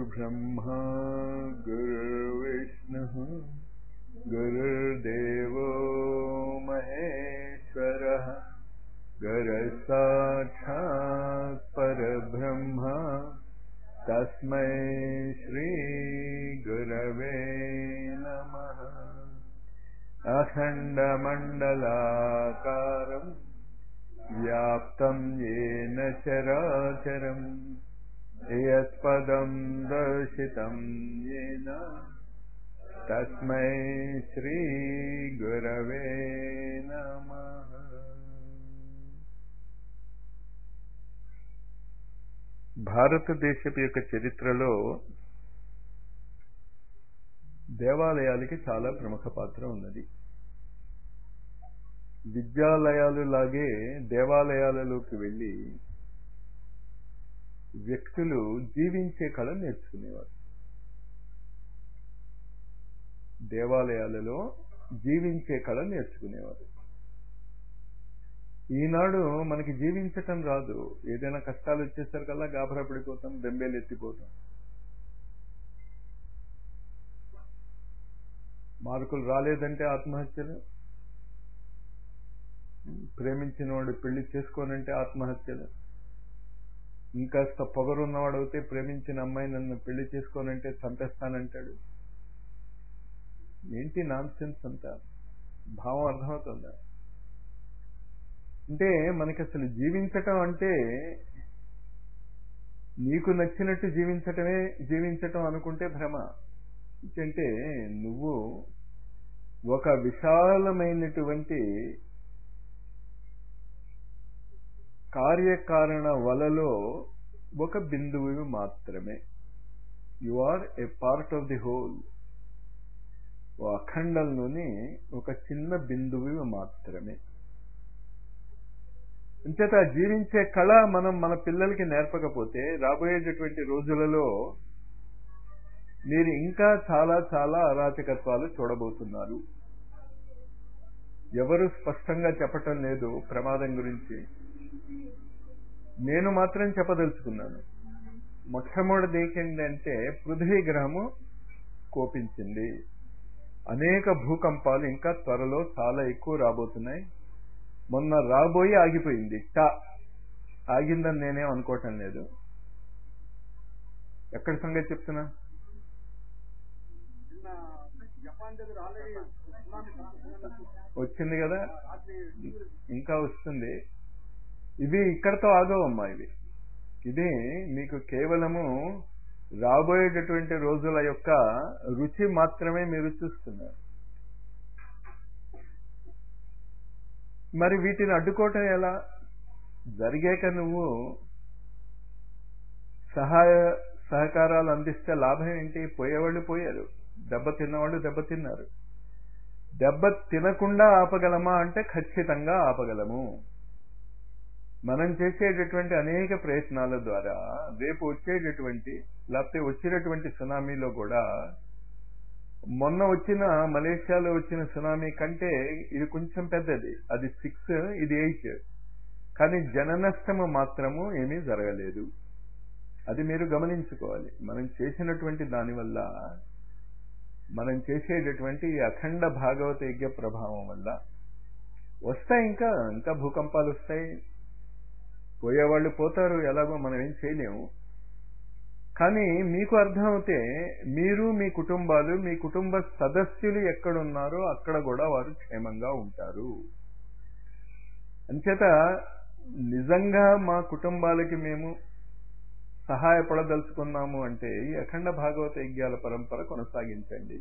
गुरुर्ब्रह्मा गुरुर्विष्णुः गुरुर्देवो महेश्वरः गुरसाक्षात् परब्रह्म तस्मै श्रीगुरवे नमः अखण्डमण्डलाकारम् व्याप्तं येन चराचरम् यत्पदं दर्शितं येन तस्मै श्रीगुरवे नमः భారతదేశపు యొక్క చరిత్రలో దేవాలయాలకి చాలా ప్రముఖ పాత్ర ఉన్నది విద్యాలయాలు లాగే దేవాలయాలలోకి వెళ్ళి వ్యక్తులు జీవించే కళ నేర్చుకునేవారు దేవాలయాలలో జీవించే కళ నేర్చుకునేవారు ఈనాడు మనకి జీవించటం రాదు ఏదైనా కష్టాలు వచ్చేసరికల్లా గాభరా పడిపోతాం బెంబేలు ఎత్తిపోతాం మార్కులు రాలేదంటే ఆత్మహత్యలు ప్రేమించిన వాడు పెళ్లి చేసుకోనంటే ఆత్మహత్యలు ఇంకాస్త పొగరున్నవాడు అయితే ప్రేమించిన అమ్మాయి నన్ను పెళ్లి చేసుకోనంటే చంపేస్తానంటాడు ఏంటి నాన్ సెన్స్ అంతా భావం అర్థమవుతుందా అంటే మనకి అసలు జీవించటం అంటే నీకు నచ్చినట్టు జీవించటమే జీవించటం అనుకుంటే భ్రమ అంటే నువ్వు ఒక విశాలమైనటువంటి కార్యకారణ వలలో ఒక బిందువు మాత్రమే you are a part of the whole అఖండంలోని ఒక చిన్న బిందువు మాత్రమే అంచేత జీవించే కళ మనం మన పిల్లలకి నేర్పకపోతే రాబోయేటటువంటి రోజులలో మీరు ఇంకా చాలా చాలా అరాచకత్వాలు చూడబోతున్నారు ఎవరు స్పష్టంగా చెప్పటం లేదు ప్రమాదం గురించి నేను మాత్రం చెప్పదలుచుకున్నాను మొట్టమొదటిది ఏంటంటే పృథ్వీ గ్రహము కోపించింది అనేక భూకంపాలు ఇంకా త్వరలో చాలా ఎక్కువ రాబోతున్నాయి మొన్న రాబోయి ఆగిపోయింది టా ఆగిందని నేనేం అనుకోవటం లేదు ఎక్కడి సంగతి చెప్తున్నా వచ్చింది కదా ఇంకా వస్తుంది ఇవి ఇక్కడతో ఆగవమ్మా ఇవి ఇది మీకు కేవలము రాబోయేటటువంటి రోజుల యొక్క రుచి మాత్రమే మీరు చూస్తున్నారు మరి వీటిని అడ్డుకోవటం ఎలా జరిగాక నువ్వు సహాయ సహకారాలు అందిస్తే లాభం ఏంటి పోయేవాళ్ళు పోయారు దెబ్బ తిన్నవాళ్ళు దెబ్బ తిన్నారు దెబ్బ తినకుండా ఆపగలమా అంటే ఖచ్చితంగా ఆపగలము మనం చేసేటటువంటి అనేక ప్రయత్నాల ద్వారా రేపు వచ్చేటటువంటి లేకపోతే వచ్చినటువంటి సునామీలో కూడా మొన్న వచ్చిన మలేషియాలో వచ్చిన సునామీ కంటే ఇది కొంచెం పెద్దది అది సిక్స్ ఇది ఎయిట్ కానీ జన నష్టము మాత్రము ఏమీ జరగలేదు అది మీరు గమనించుకోవాలి మనం చేసినటువంటి దానివల్ల మనం చేసేటటువంటి అఖండ భాగవత యజ్ఞ ప్రభావం వల్ల వస్తాయి ఇంకా ఇంకా భూకంపాలు వస్తాయి పోయేవాళ్ళు పోతారు ఎలాగో మనం ఏం చేయలేము కానీ మీకు అర్థమవుతే మీరు మీ కుటుంబాలు మీ కుటుంబ సదస్యులు ఎక్కడున్నారో అక్కడ కూడా వారు క్షేమంగా ఉంటారు అంచేత నిజంగా మా కుటుంబాలకి మేము సహాయపడదలుచుకున్నాము అంటే ఈ అఖండ భాగవత యజ్ఞాల పరంపర కొనసాగించండి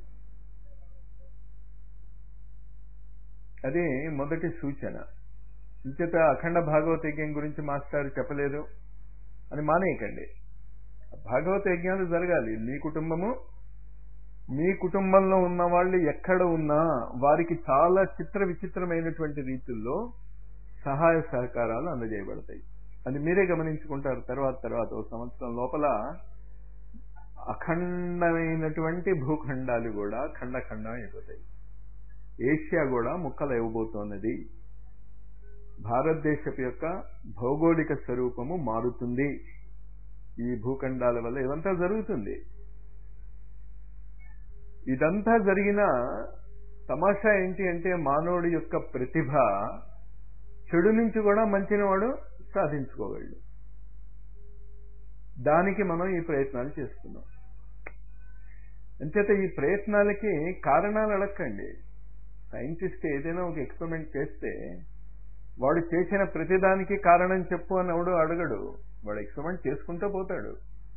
అది మొదటి సూచన ఇంచేత అఖండ భాగవత యజ్ఞం గురించి మాస్టర్ చెప్పలేదు అని మానేయకండి భాగవత యజ్ఞాలు జరగాలి మీ కుటుంబము మీ కుటుంబంలో ఉన్న వాళ్ళు ఎక్కడ ఉన్నా వారికి చాలా చిత్ర విచిత్రమైనటువంటి రీతుల్లో సహాయ సహకారాలు అందజేయబడతాయి అది మీరే గమనించుకుంటారు తర్వాత తర్వాత ఒక సంవత్సరం లోపల అఖండమైనటువంటి భూఖండాలు కూడా ఖండ ఖండం అయిపోతాయి ఏషియా కూడా ముక్కలు ఇవ్వబోతోన్నది భారతదేశపు యొక్క భౌగోళిక స్వరూపము మారుతుంది ఈ భూఖండాల వల్ల ఇదంతా జరుగుతుంది ఇదంతా జరిగిన తమాషా ఏంటి అంటే మానవుడి యొక్క ప్రతిభ చెడు నుంచి కూడా మంచిని వాడు సాధించుకోగలడు దానికి మనం ఈ ప్రయత్నాలు చేస్తున్నాం అంచేత ఈ ప్రయత్నాలకి కారణాలు అడగండి సైంటిస్ట్ ఏదైనా ఒక ఎక్స్పెరిమెంట్ చేస్తే వాడు చేసిన ప్రతిదానికి కారణం చెప్పు అని ఎవడు అడగడు వాడు ఎక్స్పెరిమెంట్ చేసుకుంటూ పోతాడు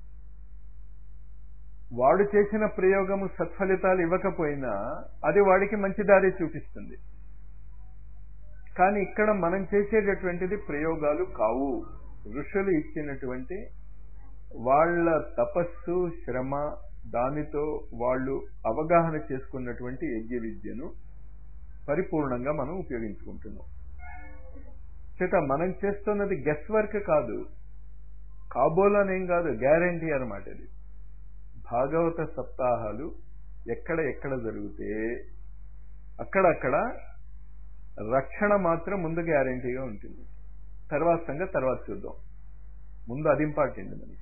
వాడు చేసిన ప్రయోగము సత్ఫలితాలు ఇవ్వకపోయినా అది వాడికి మంచి దారి చూపిస్తుంది కానీ ఇక్కడ మనం చేసేటటువంటిది ప్రయోగాలు కావు ఋషులు ఇచ్చినటువంటి వాళ్ళ తపస్సు శ్రమ దానితో వాళ్ళు అవగాహన చేసుకున్నటువంటి యజ్ఞ విద్యను పరిపూర్ణంగా మనం ఉపయోగించుకుంటున్నాం చేత మనం చేస్తున్నది గెస్ వర్క్ కాదు కాబోలనేం కాదు గ్యారంటీ అనమాట ఇది భాగవత సప్తాహాలు ఎక్కడ ఎక్కడ జరిగితే అక్కడక్కడ రక్షణ మాత్రం ముందు గ్యారంటీగా ఉంటుంది తర్వాత సంగతి తర్వాత చూద్దాం ముందు అది ఇంపార్టెంట్ మనకి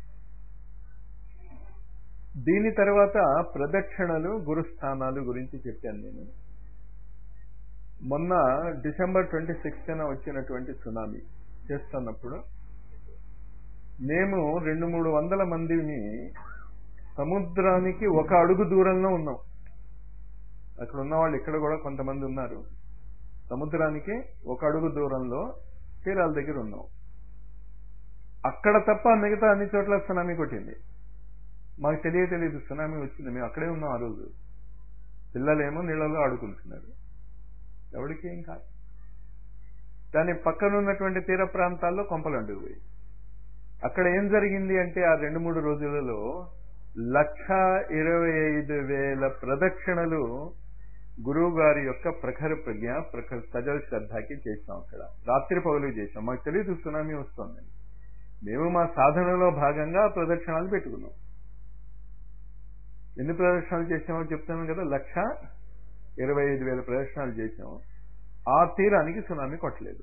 దీని తర్వాత ప్రదక్షిణలు గురుస్థానాలు గురించి చెప్పాను నేను మొన్న డిసెంబర్ ట్వంటీ సిక్స్త్న వచ్చినటువంటి సునామీ చేస్తున్నప్పుడు మేము రెండు మూడు వందల మందిని సముద్రానికి ఒక అడుగు దూరంలో ఉన్నాం అక్కడ ఉన్న వాళ్ళు ఇక్కడ కూడా కొంతమంది ఉన్నారు సముద్రానికి ఒక అడుగు దూరంలో తీరాల దగ్గర ఉన్నాం అక్కడ తప్ప మిగతా అన్ని చోట్ల సునామీ కొట్టింది మాకు తెలియ తెలియదు సునామీ వచ్చింది మేము అక్కడే ఉన్నాం ఆ రోజు పిల్లలేమో నీళ్ళలో ఆడుకుంటున్నారు ఎవరికి ఏం కాదు దాని పక్కన ఉన్నటువంటి తీర ప్రాంతాల్లో కొంపలు అంటుకుపోయి అక్కడ ఏం జరిగింది అంటే ఆ రెండు మూడు రోజులలో లక్ష ఇరవై ఐదు వేల ప్రదక్షిణలు గురువు గారి యొక్క ప్రఖర ప్రజ్ఞ ప్రఖర సజల శ్రద్ధకి చేసాం అక్కడ రాత్రి పగలు చేసాం మాకు తెలియదు సునామీ వస్తుందని మేము మా సాధనలో భాగంగా ప్రదక్షిణాలు పెట్టుకున్నాం ఎన్ని ప్రదక్షిణాలు చేసామో చెప్తున్నాం కదా లక్ష ఇరవై ఐదు వేల ప్రదక్షిణాలు చేసాం ఆ తీరానికి సునామీ కొట్టలేదు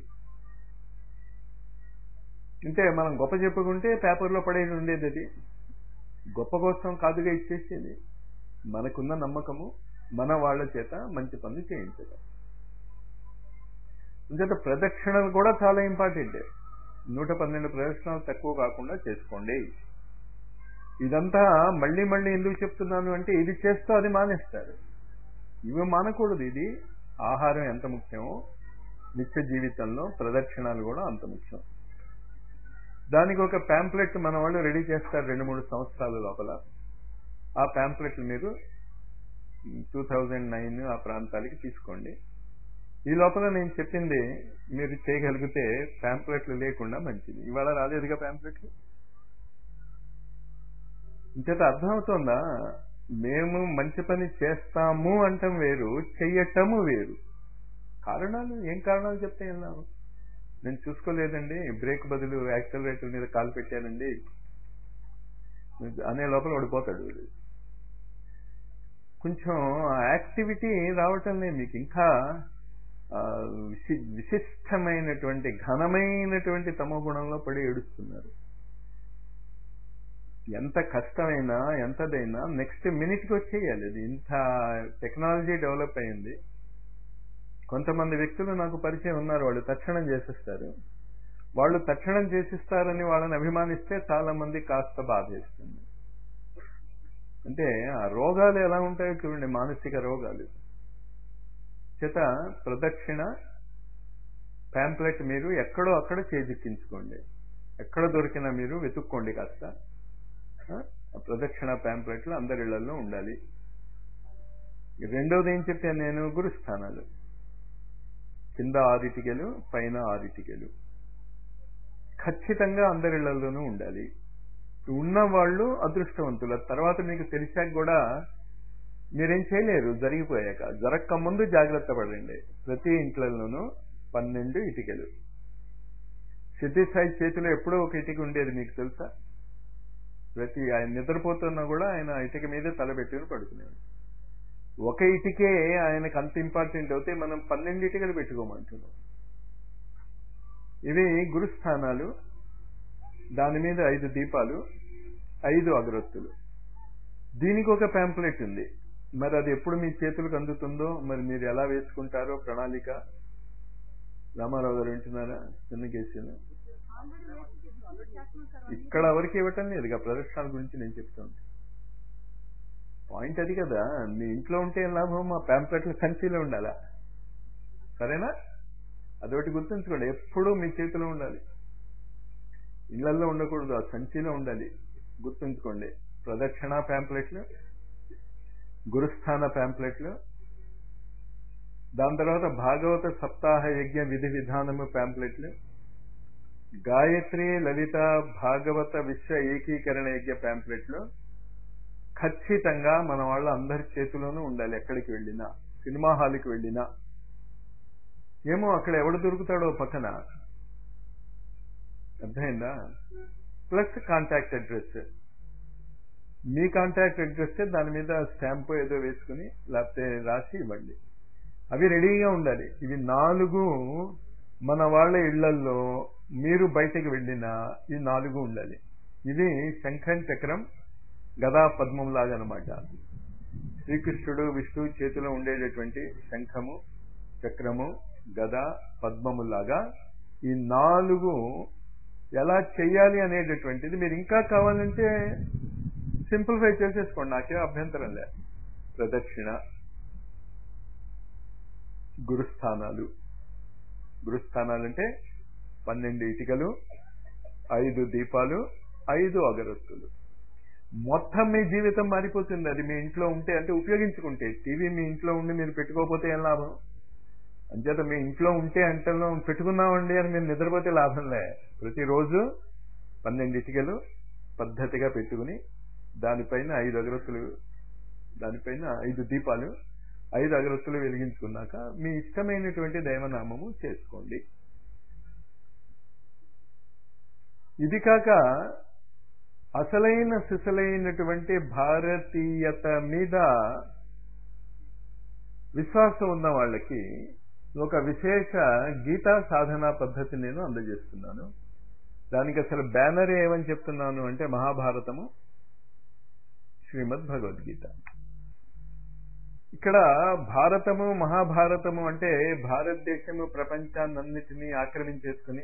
అంటే మనం గొప్ప చెప్పుకుంటే పేపర్లో పడేది ఉండేది అది గొప్ప కోసం కాదుగా ఇచ్చేసేది మనకున్న నమ్మకము మన వాళ్ళ చేత మంచి పనులు చేయించడం అంచేత ప్రదక్షిణలు కూడా చాలా ఇంపార్టెంట్ నూట పన్నెండు ప్రదక్షిణాలు తక్కువ కాకుండా చేసుకోండి ఇదంతా మళ్ళీ మళ్ళీ ఎందుకు చెప్తున్నాను అంటే ఇది చేస్తూ అది మానేస్తారు ఇవి మానకూడదు ఇది ఆహారం ఎంత ముఖ్యమో నిత్య జీవితంలో ప్రదక్షిణాలు కూడా అంత ముఖ్యం దానికి ఒక ప్యాంప్లెట్ మన వాళ్ళు రెడీ చేస్తారు రెండు మూడు సంవత్సరాల లోపల ఆ ప్యాంప్లెట్లు మీరు టూ థౌజండ్ నైన్ ఆ ప్రాంతాలకి తీసుకోండి ఈ లోపల నేను చెప్పింది మీరు చేయగలిగితే ప్యాంప్లెట్లు లేకుండా మంచిది ఇవాళ రాలేదుగా ప్యాంప్లెట్లు ఇంచేత అర్థమవుతోందా మేము మంచి పని చేస్తాము అంటం వేరు చెయ్యటము వేరు కారణాలు ఏం కారణాలు చెప్తే వెళ్ళాము నేను చూసుకోలేదండి బ్రేక్ బదులు యాక్సలరేటర్ మీద కాలు పెట్టానండి అనే లోపల ఓడిపోతాడు కొంచెం యాక్టివిటీ రావటం లేదు మీకు ఇంకా విశిష్టమైనటువంటి ఘనమైనటువంటి తమో గుణంలో పడి ఏడుస్తున్నారు ఎంత కష్టమైనా ఎంతదైనా నెక్స్ట్ మినిట్కి వచ్చేయాలి అది ఇంత టెక్నాలజీ డెవలప్ అయింది కొంతమంది వ్యక్తులు నాకు పరిచయం ఉన్నారు వాళ్ళు తక్షణం చేసిస్తారు వాళ్ళు తక్షణం చేసిస్తారని వాళ్ళని అభిమానిస్తే చాలా మంది కాస్త బాధేస్తుంది అంటే ఆ రోగాలు ఎలా ఉంటాయో చూడండి మానసిక రోగాలు చేత ప్రదక్షిణ ప్యాంప్లెట్ మీరు ఎక్కడో అక్కడ చేజిక్కించుకోండి ఎక్కడ దొరికినా మీరు వెతుక్కోండి కాస్త ప్రదక్షిణ ప్యాంప్లెట్లు అందరి ఇళ్లలో ఉండాలి రెండోది ఏం చెప్పాను నేను గురుస్థానాలు కింద ఆరిటికెలు పైన ఆరిటికెలు ఖచ్చితంగా అందరిళ్లలోనూ ఉండాలి ఉన్న వాళ్ళు అదృష్టవంతుల తర్వాత మీకు తెలిసాక కూడా మీరేం చేయలేరు జరిగిపోయాక జరక్క ముందు జాగ్రత్త పడండి ప్రతి ఇంట్లలోనూ పన్నెండు ఇటుకలు సిద్ధి సాయి చేతిలో ఎప్పుడో ఒక ఇటుక ఉండేది మీకు తెలుసా ప్రతి ఆయన నిద్రపోతున్నా కూడా ఆయన ఇటుక మీదే తలబెట్టుకుని పడుకునేవాడు ఒక ఇటుకే ఆయనకు అంత ఇంపార్టెంట్ అవుతే మనం పన్నెండు ఇటుకలు పెట్టుకోమంటున్నాం ఇవి గురుస్థానాలు దాని మీద ఐదు దీపాలు ఐదు అగరొత్తులు దీనికి ఒక ప్యాంప్లెట్ ఉంది మరి అది ఎప్పుడు మీ చేతులకు అందుతుందో మరి మీరు ఎలా వేసుకుంటారో ప్రణాళిక రామారావు గారు వింటున్నారా చిన్న కేసులు ఇక్కడ ఎవరికి ఇవ్వటం లేదు ఇక ప్రదర్శనల గురించి నేను చెప్తాను పాయింట్ అది కదా మీ ఇంట్లో ఉంటే ఏం లాభం మా ప్యాంప్లెట్ల సంచిలో ఉండాలా సరేనా అదొకటి గుర్తుంచుకోండి ఎప్పుడూ మీ చేతిలో ఉండాలి ఇళ్లలో ఉండకూడదు ఆ సంచిలో ఉండాలి గుర్తుంచుకోండి ప్రదక్షిణ ప్యాంప్లెట్లు గురుస్థాన ప్యాంప్లెట్లు దాని తర్వాత భాగవత సప్తాహ యజ్ఞ విధి విధానము ప్యాంప్లెట్లు గాయత్రి లలిత భాగవత విశ్వ ఏకీకరణ యజ్ఞ ప్యాంప్లెట్లు ఖచ్చితంగా మన వాళ్ళ అందరి చేతిలోనూ ఉండాలి ఎక్కడికి వెళ్ళినా సినిమా హాల్కి వెళ్ళినా ఏమో అక్కడ ఎవడు దొరుకుతాడో పక్కన అర్థమైందా ప్లస్ కాంటాక్ట్ అడ్రస్ మీ కాంటాక్ట్ అడ్రస్ దాని మీద స్టాంపు ఏదో వేసుకుని లేకపోతే రాసి ఇవ్వండి అవి రెడీగా ఉండాలి ఇవి నాలుగు మన వాళ్ళ ఇళ్లల్లో మీరు బయటకు వెళ్ళినా ఈ నాలుగు ఉండాలి ఇది శంఖం చక్రం గదా పద్మం లాగా అనమాట శ్రీకృష్ణుడు విష్ణు చేతిలో ఉండేటటువంటి శంఖము చక్రము గద పద్మములాగా ఈ నాలుగు ఎలా చెయ్యాలి అనేటటువంటిది మీరు ఇంకా కావాలంటే సింప్లిఫై చేసేసుకోండి నాకేం అభ్యంతరం లే ప్రదక్షిణ గురుస్థానాలు గురుస్థానాలు అంటే పన్నెండు ఇటుకలు ఐదు దీపాలు ఐదు అగరత్తులు మొత్తం మీ జీవితం మారిపోతుంది అది మీ ఇంట్లో ఉంటే అంటే ఉపయోగించుకుంటే టీవీ మీ ఇంట్లో ఉండి మీరు పెట్టుకోకపోతే ఏం లాభం అంచేత మీ ఇంట్లో ఉంటే అంటలో పెట్టుకున్నామండి అని మీరు నిద్రపోతే లాభంలే ప్రతిరోజు పన్నెండు ఇటుకలు పద్ధతిగా పెట్టుకుని దానిపైన ఐదు అగరత్తులు దానిపైన ఐదు దీపాలు ఐదు అగరత్తులు వెలిగించుకున్నాక మీ ఇష్టమైనటువంటి దైవనామము చేసుకోండి ఇది కాక అసలైన సిసలైనటువంటి భారతీయత మీద విశ్వాసం ఉన్న వాళ్ళకి ఒక విశేష గీతా సాధనా పద్ధతి నేను అందజేస్తున్నాను దానికి అసలు బ్యానర్ ఏమని చెప్తున్నాను అంటే మహాభారతము శ్రీమద్ భగవద్గీత ఇక్కడ భారతము మహాభారతము అంటే భారతదేశము ప్రపంచాన్నిన్నిటినీ ఆక్రమించేసుకుని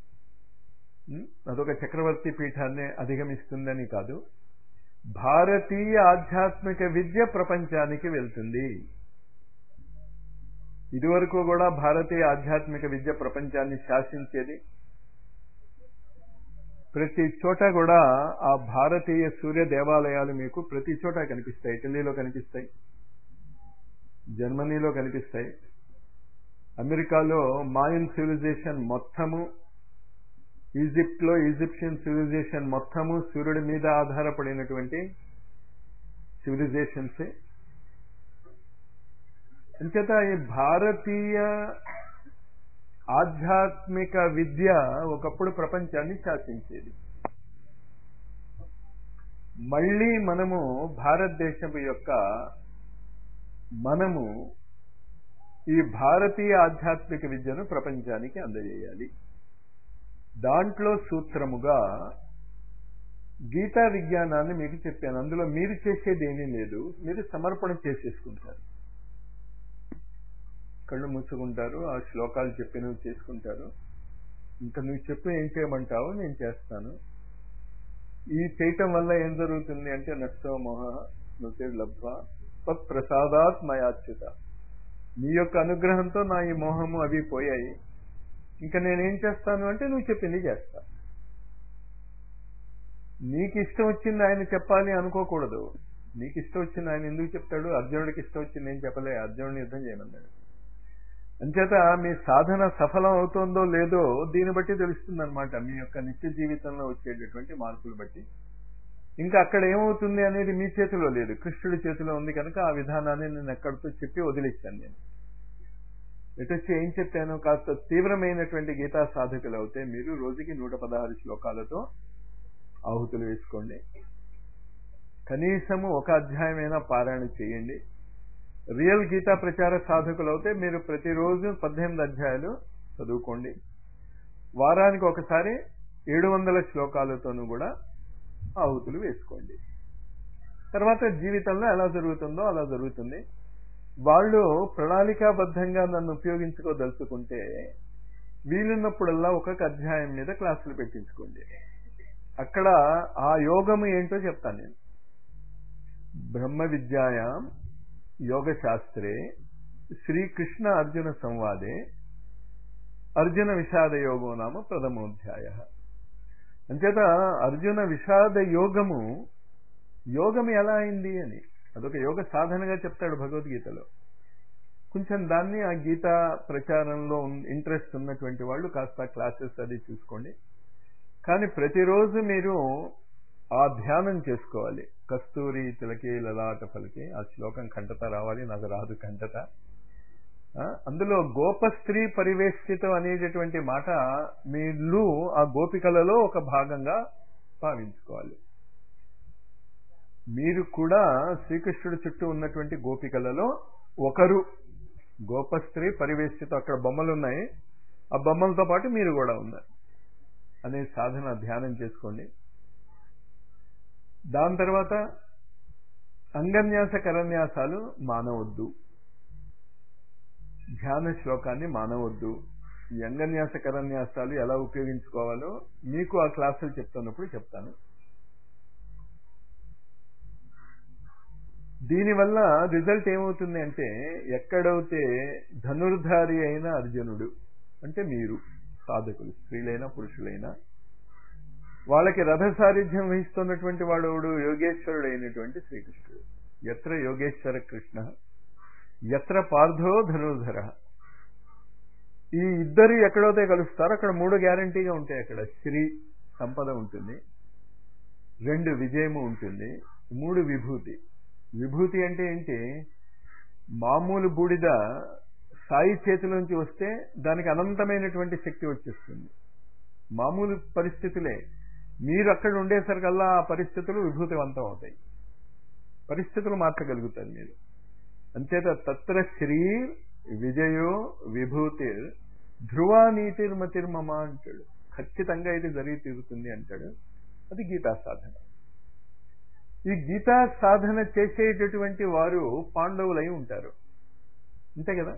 అదొక చక్రవర్తి పీఠాన్ని అధిగమిస్తుందని కాదు భారతీయ ఆధ్యాత్మిక విద్య ప్రపంచానికి వెళ్తుంది ఇదివరకు కూడా భారతీయ ఆధ్యాత్మిక విద్య ప్రపంచాన్ని శాసించేది ప్రతి చోట కూడా ఆ భారతీయ సూర్య దేవాలయాలు మీకు ప్రతి చోట కనిపిస్తాయి ఇటలీలో కనిపిస్తాయి జర్మనీలో కనిపిస్తాయి అమెరికాలో మాయన్ సివిలైజేషన్ మొత్తము ఈజిప్ట్ లో ఈజిప్షియన్ సివిలైజేషన్ మొత్తము సూర్యుడి మీద ఆధారపడినటువంటి సివిలైజేషన్సే అంచేత ఈ భారతీయ ఆధ్యాత్మిక విద్య ఒకప్పుడు ప్రపంచాన్ని శాసించేది మళ్ళీ మనము భారతదేశపు యొక్క మనము ఈ భారతీయ ఆధ్యాత్మిక విద్యను ప్రపంచానికి అందజేయాలి దాంట్లో సూత్రముగా గీతా విజ్ఞానాన్ని మీకు చెప్పాను అందులో మీరు చేసేది ఏమీ లేదు మీరు సమర్పణ చేసేసుకుంటారు కళ్ళు మూసుకుంటారు ఆ శ్లోకాలు చెప్పినవి చేసుకుంటారు ఇంకా నువ్వు చెప్పు ఏం చేయమంటావు నేను చేస్తాను ఈ చేయటం వల్ల ఏం జరుగుతుంది అంటే నష్టో మోహ నుతే లబ్ధ తత్ ప్రసాదాత్ మయాచ్యుత నీ యొక్క అనుగ్రహంతో నా ఈ మోహము అవి పోయాయి ఇంకా నేనేం చేస్తాను అంటే నువ్వు చెప్పింది చేస్తా నీకు ఇష్టం వచ్చింది ఆయన చెప్పాలి అనుకోకూడదు నీకు ఇష్టం వచ్చింది ఆయన ఎందుకు చెప్తాడు అర్జునుడికి ఇష్టం వచ్చింది ఏం చెప్పలే అర్జునుడిని యుద్ధం చేయమన్నాడు అంచేత మీ సాధన సఫలం అవుతుందో లేదో దీన్ని బట్టి తెలుస్తుంది అనమాట మీ యొక్క నిత్య జీవితంలో వచ్చేటటువంటి మార్పులు బట్టి ఇంకా అక్కడ ఏమవుతుంది అనేది మీ చేతిలో లేదు కృష్ణుడి చేతిలో ఉంది కనుక ఆ విధానాన్ని నేను ఎక్కడితో చెప్పి వదిలేశాను నేను ఎటొచ్చి ఏం చెప్పాను కాస్త తీవ్రమైనటువంటి గీతా సాధకులు అవుతే మీరు రోజుకి నూట పదహారు శ్లోకాలతో ఆహుతులు వేసుకోండి కనీసము ఒక అధ్యాయమైనా పారాయణ చేయండి రియల్ గీతా ప్రచార సాధకులు అయితే మీరు ప్రతిరోజు పద్దెనిమిది అధ్యాయాలు చదువుకోండి వారానికి ఒకసారి ఏడు వందల శ్లోకాలతోనూ కూడా ఆహుతులు వేసుకోండి తర్వాత జీవితంలో ఎలా జరుగుతుందో అలా జరుగుతుంది వాళ్ళు ప్రణాళికాబద్ధంగా నన్ను ఉపయోగించుకోదలుచుకుంటే వీలున్నప్పుడల్లా ఒక్కొక్క అధ్యాయం మీద క్లాసులు పెట్టించుకోండి అక్కడ ఆ యోగము ఏంటో చెప్తాను నేను బ్రహ్మ విద్యాయాం యోగ శాస్త్రే శ్రీకృష్ణ అర్జున సంవాదే అర్జున విషాద యోగో నామ ప్రథమోధ్యాయ అంచేత అర్జున విషాద యోగము యోగం ఎలా అయింది అని అదొక యోగ సాధనగా చెప్తాడు భగవద్గీతలో కొంచెం దాన్ని ఆ గీత ప్రచారంలో ఇంట్రెస్ట్ ఉన్నటువంటి వాళ్ళు కాస్త క్లాసెస్ అది చూసుకోండి కానీ ప్రతిరోజు మీరు ఆ ధ్యానం చేసుకోవాలి కస్తూరి తిలకి లలాట ఫలకి ఆ శ్లోకం కంటత రావాలి నాకు రాదు కంటత అందులో గోపస్త్రీ పరివేష్టితం అనేటటువంటి మాట మీరు ఆ గోపికలలో ఒక భాగంగా భావించుకోవాలి మీరు కూడా శ్రీకృష్ణుడి చుట్టూ ఉన్నటువంటి గోపికలలో ఒకరు గోపస్త్రీ పరివేష్టితం అక్కడ బొమ్మలు ఉన్నాయి ఆ బొమ్మలతో పాటు మీరు కూడా ఉన్నారు అనే సాధన ధ్యానం చేసుకోండి దాని తర్వాత అంగన్యాస కరన్యాసాలు మానవద్దు ధ్యాన శ్లోకాన్ని మానవద్దు ఈ అంగన్యాస కరన్యాసాలు ఎలా ఉపయోగించుకోవాలో మీకు ఆ క్లాసులు చెప్తున్నప్పుడు చెప్తాను దీనివల్ల రిజల్ట్ ఏమవుతుంది అంటే ఎక్కడైతే ధనుర్ధారి అయిన అర్జునుడు అంటే మీరు సాధకులు స్త్రీలైనా పురుషులైనా వాళ్ళకి రథ సారిథ్యం వహిస్తున్నటువంటి వాడు యోగేశ్వరుడు అయినటువంటి శ్రీకృష్ణుడు ఎత్ర యోగేశ్వర కృష్ణ ఎత్ర పార్థో ధనుర్ధర ఈ ఇద్దరు ఎక్కడైతే కలుస్తారో అక్కడ మూడు గ్యారంటీగా ఉంటాయి అక్కడ శ్రీ సంపద ఉంటుంది రెండు విజయము ఉంటుంది మూడు విభూతి విభూతి అంటే ఏంటి మామూలు బూడిద సాయి చేతిలోంచి వస్తే దానికి అనంతమైనటువంటి శక్తి వచ్చేస్తుంది మామూలు పరిస్థితులే మీరు అక్కడ ఉండేసరికల్లా ఆ పరిస్థితులు విభూతివంతం అవుతాయి పరిస్థితులు మార్చగలుగుతారు మీరు అంచేత తత్ర శ్రీ విజయో విభూతి ధ్రువానీతిర్మతిర్మమ అంటాడు ఖచ్చితంగా ఇది జరిగి తీరుతుంది అంటాడు అది గీతా సాధన ఈ గీతా సాధన చేసేటటువంటి వారు పాండవులై ఉంటారు అంతే కదా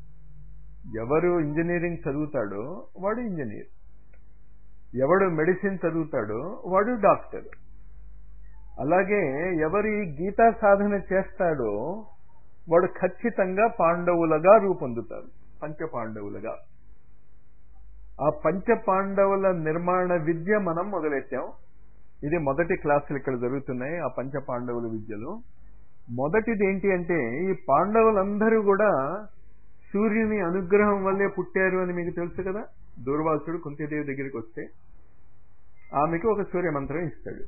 ఎవరు ఇంజనీరింగ్ చదువుతాడో వాడు ఇంజనీర్ ఎవడు మెడిసిన్ చదువుతాడో వాడు డాక్టర్ అలాగే ఎవరు ఈ గీతా సాధన చేస్తాడో వాడు ఖచ్చితంగా పాండవులుగా రూపొందుతారు పంచ పాండవులుగా ఆ పంచ పాండవుల నిర్మాణ విద్య మనం మొదలెట్టాం ఇది మొదటి క్లాసులు ఇక్కడ జరుగుతున్నాయి ఆ పంచ పాండవుల విద్యలో మొదటిది ఏంటి అంటే ఈ పాండవులందరూ కూడా సూర్యుని అనుగ్రహం వల్లే పుట్టారు అని మీకు తెలుసు కదా దూర్వాసుడు కుంతిదేవి దగ్గరికి వస్తే ఆమెకు ఒక సూర్య మంత్రం ఇస్తాడు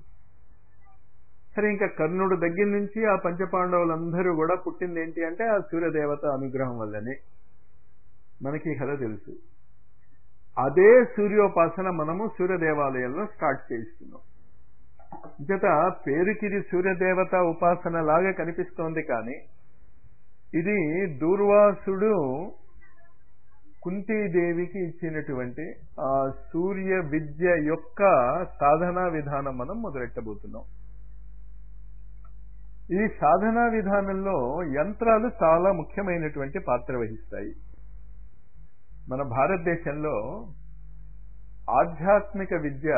సరే ఇంకా కర్ణుడు దగ్గర నుంచి ఆ పంచపాండవులందరూ కూడా పుట్టింది ఏంటి అంటే ఆ సూర్యదేవత అనుగ్రహం వల్లనే మనకి ఈ కథ తెలుసు అదే సూర్యోపాసన మనము సూర్య దేవాలయంలో స్టార్ట్ చేయిస్తున్నాం జత పేరుకి ఇది సూర్యదేవత ఉపాసన లాగా కనిపిస్తోంది కానీ ఇది దూర్వాసుడు కుంతీదేవికి ఇచ్చినటువంటి ఆ సూర్య విద్య యొక్క సాధనా విధానం మనం మొదలెట్టబోతున్నాం ఈ సాధనా విధానంలో యంత్రాలు చాలా ముఖ్యమైనటువంటి పాత్ర వహిస్తాయి మన భారతదేశంలో ఆధ్యాత్మిక విద్య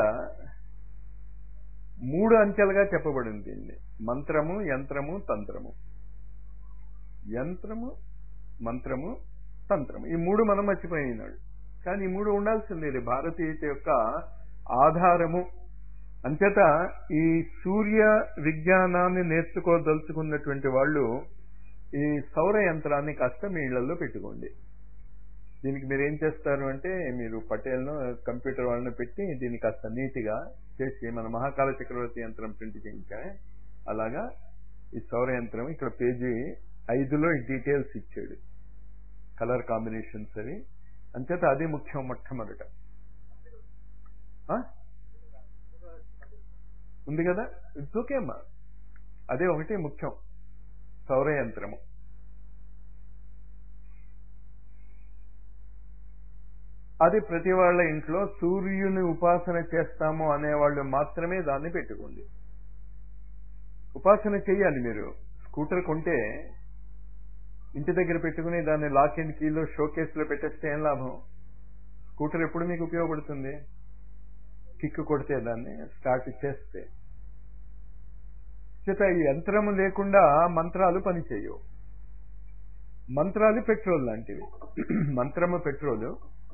మూడు అంచెలుగా చెప్పబడింది మంత్రము యంత్రము తంత్రము యంత్రము మంత్రము తంత్రము ఈ మూడు మనం మర్చిపోయినాడు కానీ ఈ మూడు ఉండాల్సింది ఇది భారతీయత యొక్క ఆధారము అంచేత ఈ సూర్య విజ్ఞానాన్ని నేర్చుకోదలుచుకున్నటువంటి వాళ్ళు ఈ సౌర యంత్రాన్ని కాస్త మీ ఇళ్లలో పెట్టుకోండి దీనికి మీరు ఏం చేస్తారు అంటే మీరు పటేల్ను కంప్యూటర్ వాళ్ళని పెట్టి దీన్ని కాస్త నీట్గా చేసి మన మహాకాల చక్రవర్తి యంత్రం ప్రింట్ చేయించా అలాగా ఈ సౌర యంత్రం ఇక్కడ పేజీ ఐదులో ఈ డీటెయిల్స్ ఇచ్చాడు కలర్ కాంబినేషన్స్ అవి అంచేత అది ముఖ్యం మొట్టమొదట ఉంది కదా ఇట్స్ ఓకే అమ్మా అదే ఒకటి ముఖ్యం సౌర యంత్రము అది ప్రతి వాళ్ళ ఇంట్లో సూర్యుని ఉపాసన చేస్తాము అనేవాళ్ళు మాత్రమే దాన్ని పెట్టుకోండి ఉపాసన చెయ్యాలి మీరు స్కూటర్ కొంటే ఇంటి దగ్గర పెట్టుకుని దాన్ని లాక్ అండ్ కీలో షో కేసులో పెట్టేస్తే ఏం లాభం స్కూటర్ ఎప్పుడు మీకు ఉపయోగపడుతుంది కిక్ కొడితే దాన్ని స్టార్ట్ చేస్తే చేత ఈ యంత్రము లేకుండా మంత్రాలు పనిచేయవు మంత్రాలు పెట్రోల్ లాంటివి మంత్రము పెట్రోల్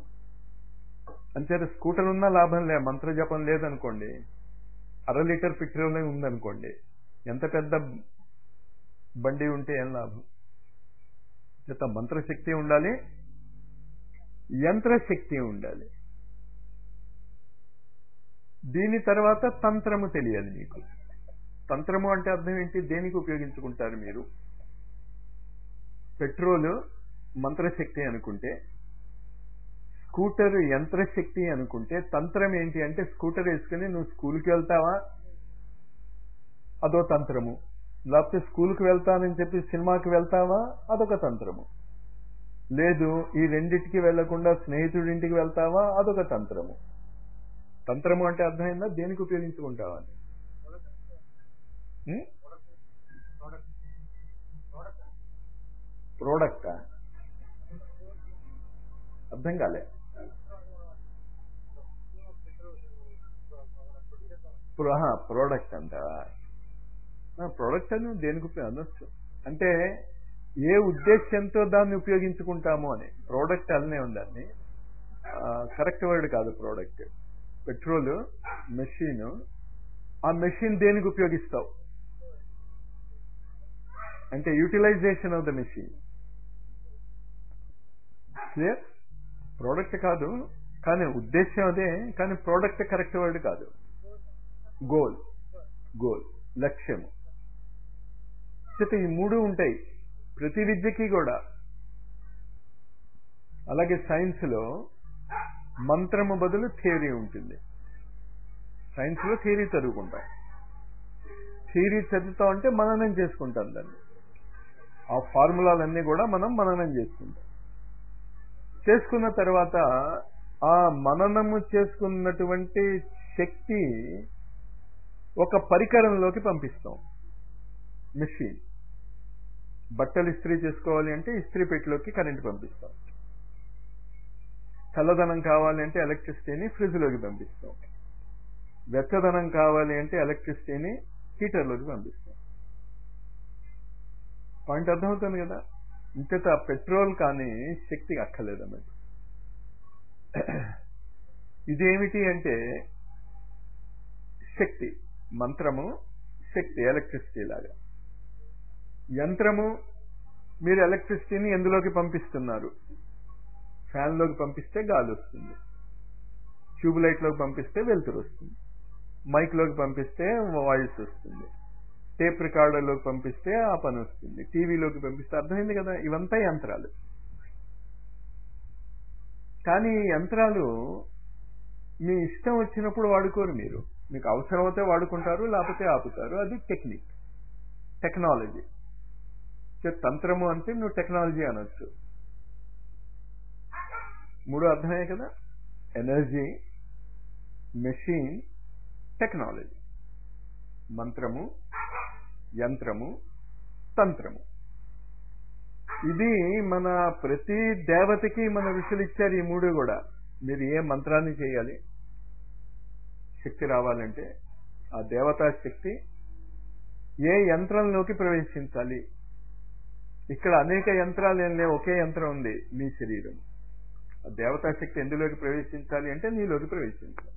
అంచేత స్కూటర్ ఉన్నా లాభం లే మంత్ర జపం లేదనుకోండి అర లీటర్ పెట్రోల్ ఉందనుకోండి ఎంత పెద్ద బండి ఉంటే ఏం లాభం చేత మంత్రశక్తి ఉండాలి యంత్రశక్తి ఉండాలి దీని తర్వాత తంత్రము తెలియాలి మీకు తంత్రము అంటే అర్థం ఏంటి దేనికి ఉపయోగించుకుంటారు మీరు పెట్రోల్ మంత్రశక్తి అనుకుంటే స్కూటర్ యంత్రశక్తి అనుకుంటే తంత్రం ఏంటి అంటే స్కూటర్ వేసుకుని నువ్వు స్కూల్కి వెళ్తావా అదో తంత్రము లేకపోతే స్కూల్కి వెళ్తానని చెప్పి సినిమాకి వెళ్తావా అదొక తంత్రము లేదు ఈ రెండిటికి వెళ్లకుండా స్నేహితుడింటికి వెళ్తావా అదొక తంత్రము తంత్రము అంటే అర్థమైందా దేనికి ఉపయోగించుకుంటావా అని ప్రోడక్ట్ అర్థం కాలే ప్రోడక్ట్ అంటావా ప్రోడక్ట్ అని దేనికి అనొచ్చు అంటే ఏ ఉద్దేశంతో దాన్ని ఉపయోగించుకుంటాము అని ప్రోడక్ట్ అల్లనే ఉందండి కరెక్ట్ వర్డ్ కాదు ప్రోడక్ట్ పెట్రోల్ మెషిన్ ఆ మెషిన్ దేనికి ఉపయోగిస్తావు అంటే utilization of the machine clear product కాదు కానీ ఉద్దేశం అదే కానీ ప్రోడక్ట్ కరెక్ట్ వర్డ్ కాదు గోల్ గోల్ లక్ష్యము చేత ఈ మూడు ఉంటాయి ప్రతి విద్యకి కూడా అలాగే సైన్స్లో మంత్రము బదులు థియరీ ఉంటుంది సైన్స్లో థియరీ చదువుకుంటాం థియరీ చదువుతాం అంటే మననం చేసుకుంటాం దాన్ని ఆ ఫార్ములాలన్నీ కూడా మనం మననం చేసుకుంటాం చేసుకున్న తర్వాత ఆ మననము చేసుకున్నటువంటి శక్తి ఒక పరికరంలోకి పంపిస్తాం మెషిన్ బట్టలు ఇస్త్రీ చేసుకోవాలి అంటే ఇస్త్రీ పెట్టిలోకి కరెంట్ పంపిస్తాం చల్లదనం కావాలి అంటే ఎలక్ట్రిసిటీని ఫ్రిడ్జ్లోకి పంపిస్తాం వెచ్చదనం కావాలి అంటే ఎలక్ట్రిసిటీని హీటర్లోకి పంపిస్తాం పాయింట్ అర్థమవుతుంది కదా ఇంకత పెట్రోల్ కానీ శక్తి అక్కర్లేదన్నమాట ఇదేమిటి అంటే శక్తి మంత్రము శక్తి ఎలక్ట్రిసిటీ లాగా యంత్రము మీరు ఎలక్ట్రిసిటీని ఎందులోకి పంపిస్తున్నారు ఫ్యాన్లోకి పంపిస్తే గాలి వస్తుంది ట్యూబ్ లైట్లోకి పంపిస్తే వెలుతురు వస్తుంది మైక్లోకి పంపిస్తే వాయిస్ వస్తుంది టేప్ రికార్డర్లోకి పంపిస్తే ఆ పని వస్తుంది టీవీలోకి పంపిస్తే అర్థమైంది కదా ఇవంతా యంత్రాలు కానీ ఈ యంత్రాలు మీ ఇష్టం వచ్చినప్పుడు వాడుకోరు మీరు మీకు అవసరమైతే వాడుకుంటారు లేకపోతే ఆపుతారు అది టెక్నిక్ టెక్నాలజీ తంత్రము అంటే నువ్వు టెక్నాలజీ అనొచ్చు మూడు అర్థమే కదా ఎనర్జీ మెషిన్ టెక్నాలజీ మంత్రము యంత్రము తంత్రము ఇది మన ప్రతి దేవతకి మన ఋషులు ఇచ్చారు ఈ మూడు కూడా మీరు ఏ మంత్రాన్ని చేయాలి శక్తి రావాలంటే ఆ దేవతా శక్తి ఏ యంత్రంలోకి ప్రవేశించాలి ఇక్కడ అనేక యంత్రాలు ఏం లేవు ఒకే యంత్రం ఉంది మీ శరీరం ఆ దేవతా శక్తి ఎందులోకి ప్రవేశించాలి అంటే నీలోకి ప్రవేశించాలి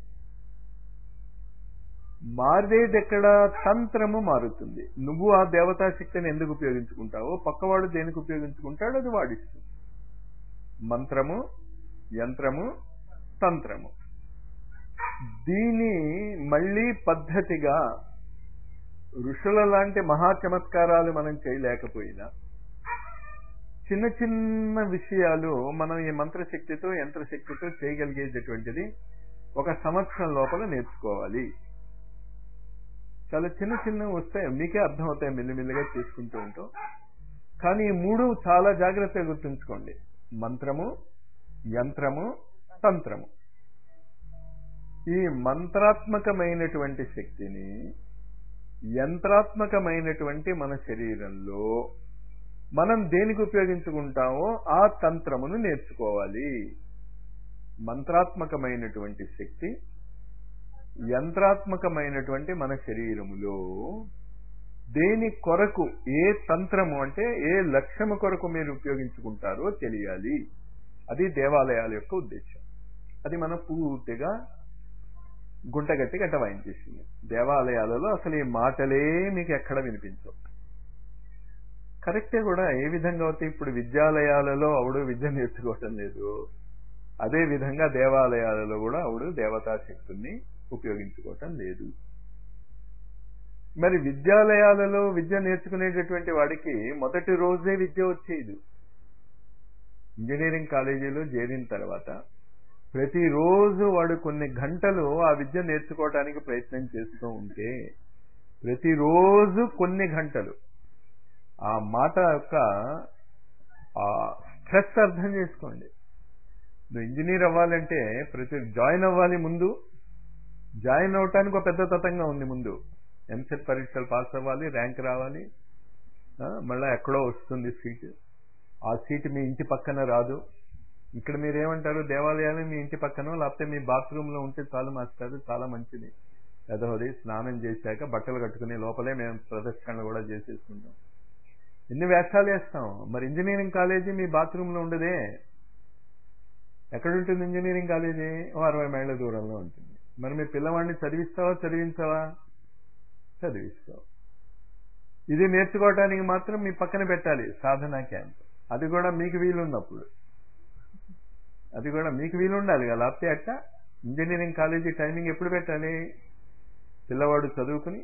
మారేది ఎక్కడ తంత్రము మారుతుంది నువ్వు ఆ దేవతా శక్తిని ఎందుకు ఉపయోగించుకుంటావో పక్కవాడు దేనికి ఉపయోగించుకుంటాడో అది వాడిస్తుంది మంత్రము యంత్రము తంత్రము దీని మళ్ళీ పద్ధతిగా ఋషుల లాంటి మహా చమత్కారాలు మనం చేయలేకపోయినా చిన్న చిన్న విషయాలు మనం ఈ మంత్రశక్తితో యంత్రశక్తితో చేయగలిగేటటువంటిది ఒక సంవత్సరం లోపల నేర్చుకోవాలి చాలా చిన్న చిన్నవి వస్తాయి మీకే అర్థమవుతాయి మెల్లిమెల్లిగా చేసుకుంటూ ఉంటాం కానీ ఈ మూడు చాలా జాగ్రత్తగా గుర్తుంచుకోండి మంత్రము యంత్రము తంత్రము ఈ మంత్రాత్మకమైనటువంటి శక్తిని యంత్రాత్మకమైనటువంటి మన శరీరంలో మనం దేనికి ఉపయోగించుకుంటామో ఆ తంత్రమును నేర్చుకోవాలి మంత్రాత్మకమైనటువంటి శక్తి యంత్రాత్మకమైనటువంటి మన శరీరములో దేని కొరకు ఏ తంత్రము అంటే ఏ లక్ష్యము కొరకు మీరు ఉపయోగించుకుంటారో తెలియాలి అది దేవాలయాల యొక్క ఉద్దేశం అది మనం పూర్తిగా గుంటగట్టి గట్ట వాయించేసింది దేవాలయాలలో అసలు ఈ మాటలే మీకు ఎక్కడ వినిపించవు కరెక్టే కూడా ఏ విధంగా అవుతాయి ఇప్పుడు విద్యాలయాలలో ఆవిడ విద్య నేర్చుకోవటం లేదు అదే విధంగా దేవాలయాలలో కూడా ఆవిడ దేవతా శక్తుల్ని ఉపయోగించుకోవటం లేదు మరి విద్యాలయాలలో విద్య నేర్చుకునేటటువంటి వాడికి మొదటి రోజే విద్య వచ్చేది ఇంజనీరింగ్ కాలేజీలో చేరిన తర్వాత ప్రతిరోజు వాడు కొన్ని గంటలు ఆ విద్య నేర్చుకోవటానికి ప్రయత్నం చేస్తూ ఉంటే ప్రతిరోజు కొన్ని గంటలు ఆ మాట యొక్క ఆ స్ట్రెస్ అర్థం చేసుకోండి నువ్వు ఇంజనీర్ అవ్వాలంటే ప్రతి జాయిన్ అవ్వాలి ముందు జాయిన్ అవటానికి ఒక పెద్ద తతంగా ఉంది ముందు ఎంసెట్ పరీక్షలు పాస్ అవ్వాలి ర్యాంక్ రావాలి మళ్ళీ ఎక్కడో వస్తుంది సీటు ఆ సీటు మీ ఇంటి పక్కన రాదు ఇక్కడ మీరేమంటారు దేవాలయాలు మీ ఇంటి పక్కన లేకపోతే మీ బాత్రూంలో ఉంటే చాలు మాస్టారు చాలా మంచిది ఎదవది స్నానం చేశాక బట్టలు కట్టుకునే లోపలే మేము ప్రదర్శనలు కూడా చేసేసుకుంటాం ఎన్ని వేషాలు వేస్తాం మరి ఇంజనీరింగ్ కాలేజీ మీ బాత్రూంలో ఉండదే ఎక్కడ ఉంటుంది ఇంజనీరింగ్ కాలేజీ ఓ అరవై మైళ్ళ దూరంలో ఉంటుంది మరి మీ పిల్లవాడిని చదివిస్తావా చదివించావా చదివిస్తావు ఇది నేర్చుకోవడానికి మాత్రం మీ పక్కన పెట్టాలి సాధనా క్యాంప్ అది కూడా మీకు వీలున్నప్పుడు అది కూడా మీకు వీలు ఉండాలి కదా లేకపోతే అట్ట ఇంజనీరింగ్ కాలేజీ టైమింగ్ ఎప్పుడు పెట్టాలి పిల్లవాడు చదువుకుని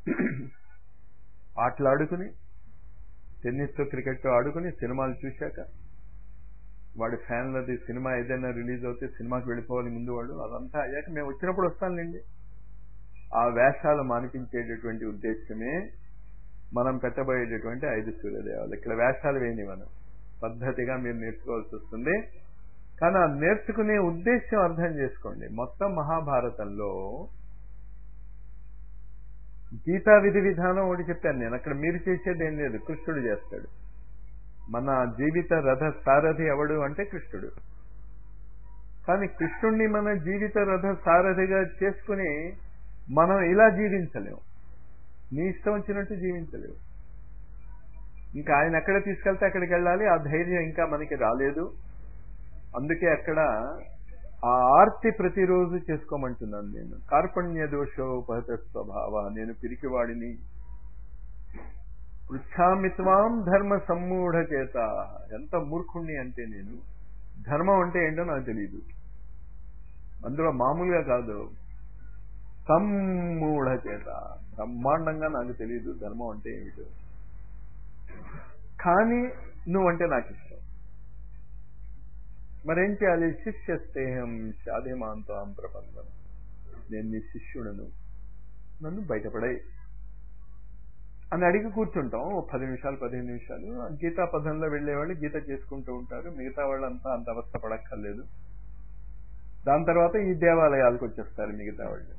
ఆటలు ఆడుకుని టెన్నిస్తో క్రికెట్ ఆడుకుని సినిమాలు చూశాక వాడి ఫ్యాన్లది సినిమా ఏదైనా రిలీజ్ అవుతే సినిమాకి వెళ్ళిపోవాలి ముందు వాడు అదంతా అయ్యాక మేము వచ్చినప్పుడు వస్తానులేండి ఆ వేషాలు మానిపించేటటువంటి ఉద్దేశమే మనం పెట్టబోయేటటువంటి ఐదు సూర్యదేవాలు ఇక్కడ వేషాలు వేయని మనం పద్ధతిగా మీరు నేర్చుకోవాల్సి వస్తుంది కానీ ఆ నేర్చుకునే ఉద్దేశం అర్థం చేసుకోండి మొత్తం మహాభారతంలో గీతా విధి విధానం ఒకటి చెప్పాను నేను అక్కడ మీరు చేసేది ఏం లేదు కృష్ణుడు చేస్తాడు మన జీవిత రథ సారథి ఎవడు అంటే కృష్ణుడు కానీ కృష్ణుణ్ణి మన జీవిత రథ సారథిగా చేసుకుని మనం ఇలా జీవించలేము నీ ఇష్టం వచ్చినట్టు జీవించలేవు ఇంకా ఆయన ఎక్కడ తీసుకెళ్తే అక్కడికి వెళ్ళాలి ఆ ధైర్యం ఇంకా మనకి రాలేదు అందుకే అక్కడ ఆ ఆర్తి ప్రతిరోజు చేసుకోమంటున్నాను నేను కార్పణ్య దోషోపహత స్వభావ నేను పిరికివాడిని పృచ్ఛామిత్వాం ధర్మ సమ్మూఢ చేత ఎంత మూర్ఖుణ్ణి అంటే నేను ధర్మం అంటే ఏంటో నాకు తెలియదు అందులో మామూలుగా కాదు సమ్మూఢ చేత బ్రహ్మాండంగా నాకు తెలియదు ధర్మం అంటే ఏమిటో కానీ నువ్వంటే నాకు ఇష్టం మరేం చేయాలి శిష్యస్తేహం షాదేమాంతాం ప్రపంచం నేను నీ శిష్యుడను నన్ను బయటపడే అని అడిగి కూర్చుంటాం ఓ పది నిమిషాలు పదిహేను నిమిషాలు గీతా పదంలో వెళ్ళేవాళ్ళు గీత చేసుకుంటూ ఉంటారు మిగతా వాళ్ళంతా అంత అవస్థ పడక్కర్లేదు దాని తర్వాత ఈ దేవాలయాలకు వచ్చేస్తారు మిగతా వాళ్ళు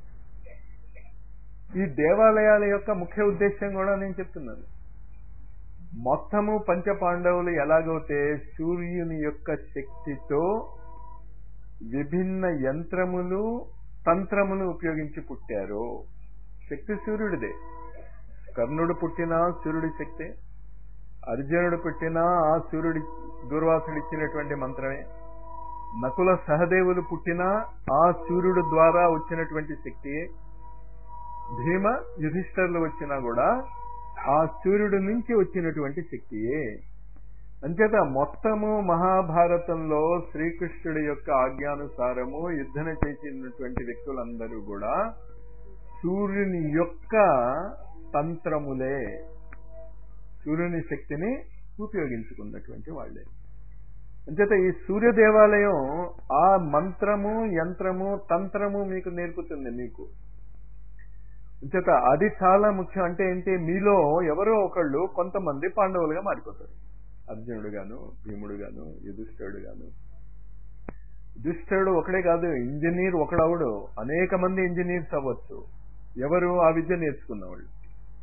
ఈ దేవాలయాల యొక్క ముఖ్య ఉద్దేశం కూడా నేను చెప్తున్నాను మొత్తము పంచపాండవులు ఎలాగైతే సూర్యుని యొక్క శక్తితో విభిన్న యంత్రములు తంత్రములు ఉపయోగించి పుట్టారు శక్తి సూర్యుడిదే కర్ణుడు పుట్టినా సూర్యుడి శక్తే అర్జునుడు పుట్టినా ఆ సూర్యుడి దూర్వాసుడు ఇచ్చినటువంటి మంత్రమే నకుల సహదేవులు పుట్టినా ఆ సూర్యుడు ద్వారా వచ్చినటువంటి శక్తియే భీమ యుధిష్ఠర్లు వచ్చినా కూడా ఆ సూర్యుడి నుంచి వచ్చినటువంటి శక్తియే అంచేత మొత్తము మహాభారతంలో శ్రీకృష్ణుడి యొక్క ఆజ్ఞానుసారము యుద్ధన చేసినటువంటి వ్యక్తులందరూ కూడా సూర్యుని యొక్క తంత్రములే సూర్యుని శక్తిని ఉపయోగించుకున్నటువంటి వాళ్ళే అంచేత ఈ సూర్య దేవాలయం ఆ మంత్రము యంత్రము తంత్రము మీకు నేర్పుతుంది మీకు అంచేత అది చాలా ముఖ్యం అంటే ఏంటి మీలో ఎవరో ఒకళ్ళు కొంతమంది పాండవులుగా మారిపోతారు అర్జునుడు గాను భీముడు గాను యుధిష్ఠుడు గాను యుధిష్ఠుడు ఒకడే కాదు ఇంజనీర్ ఒకడవుడు అనేక మంది ఇంజనీర్స్ అవ్వచ్చు ఎవరు ఆ విద్య నేర్చుకున్నవాళ్ళు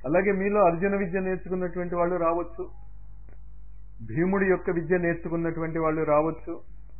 అలాగే మీలో అర్జున విద్య నేర్చుకున్నటువంటి వాళ్ళు రావచ్చు భీముడి యొక్క విద్య నేర్చుకున్నటువంటి వాళ్ళు రావచ్చు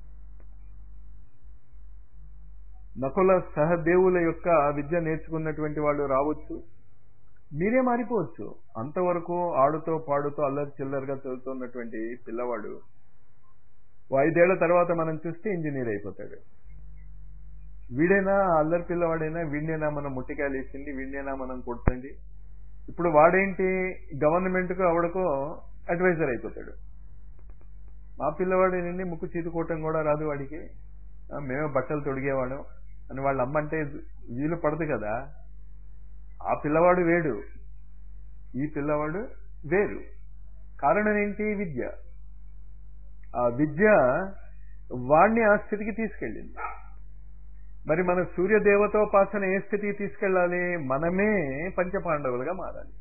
నకుల సహదేవుల యొక్క విద్య నేర్చుకున్నటువంటి వాళ్ళు రావచ్చు మీరే మారిపోవచ్చు అంతవరకు ఆడుతో పాడుతో అల్లరి చిల్లరగా చదువుతున్నటువంటి పిల్లవాడు ఓ ఐదేళ్ల తర్వాత మనం చూస్తే ఇంజనీర్ అయిపోతాడు వీడైనా అల్లరి పిల్లవాడైనా వీడినైనా మనం ముట్టికాయలు వేసింది వీడినైనా మనం కొడుతుంది ఇప్పుడు వాడేంటి గవర్నమెంట్కు అవడకో అడ్వైజర్ అయిపోతాడు మా పిల్లవాడేనండి ముక్కు చీతుకోవటం కూడా రాదు వాడికి ఆ, మేమే బట్టలు తొడిగేవాడు అని వాళ్ళ అమ్మ అంటే వీలు పడదు కదా ఆ పిల్లవాడు వేడు ఈ పిల్లవాడు వేరు కారణం ఏంటి విద్య ఆ విద్య వాణ్ణి ఆ స్థితికి తీసుకెళ్ళింది మరి మన సూర్య దేవతోపాసన ఏ స్థితికి తీసుకెళ్ళాలి మనమే పంచపాండవులుగా మారాలి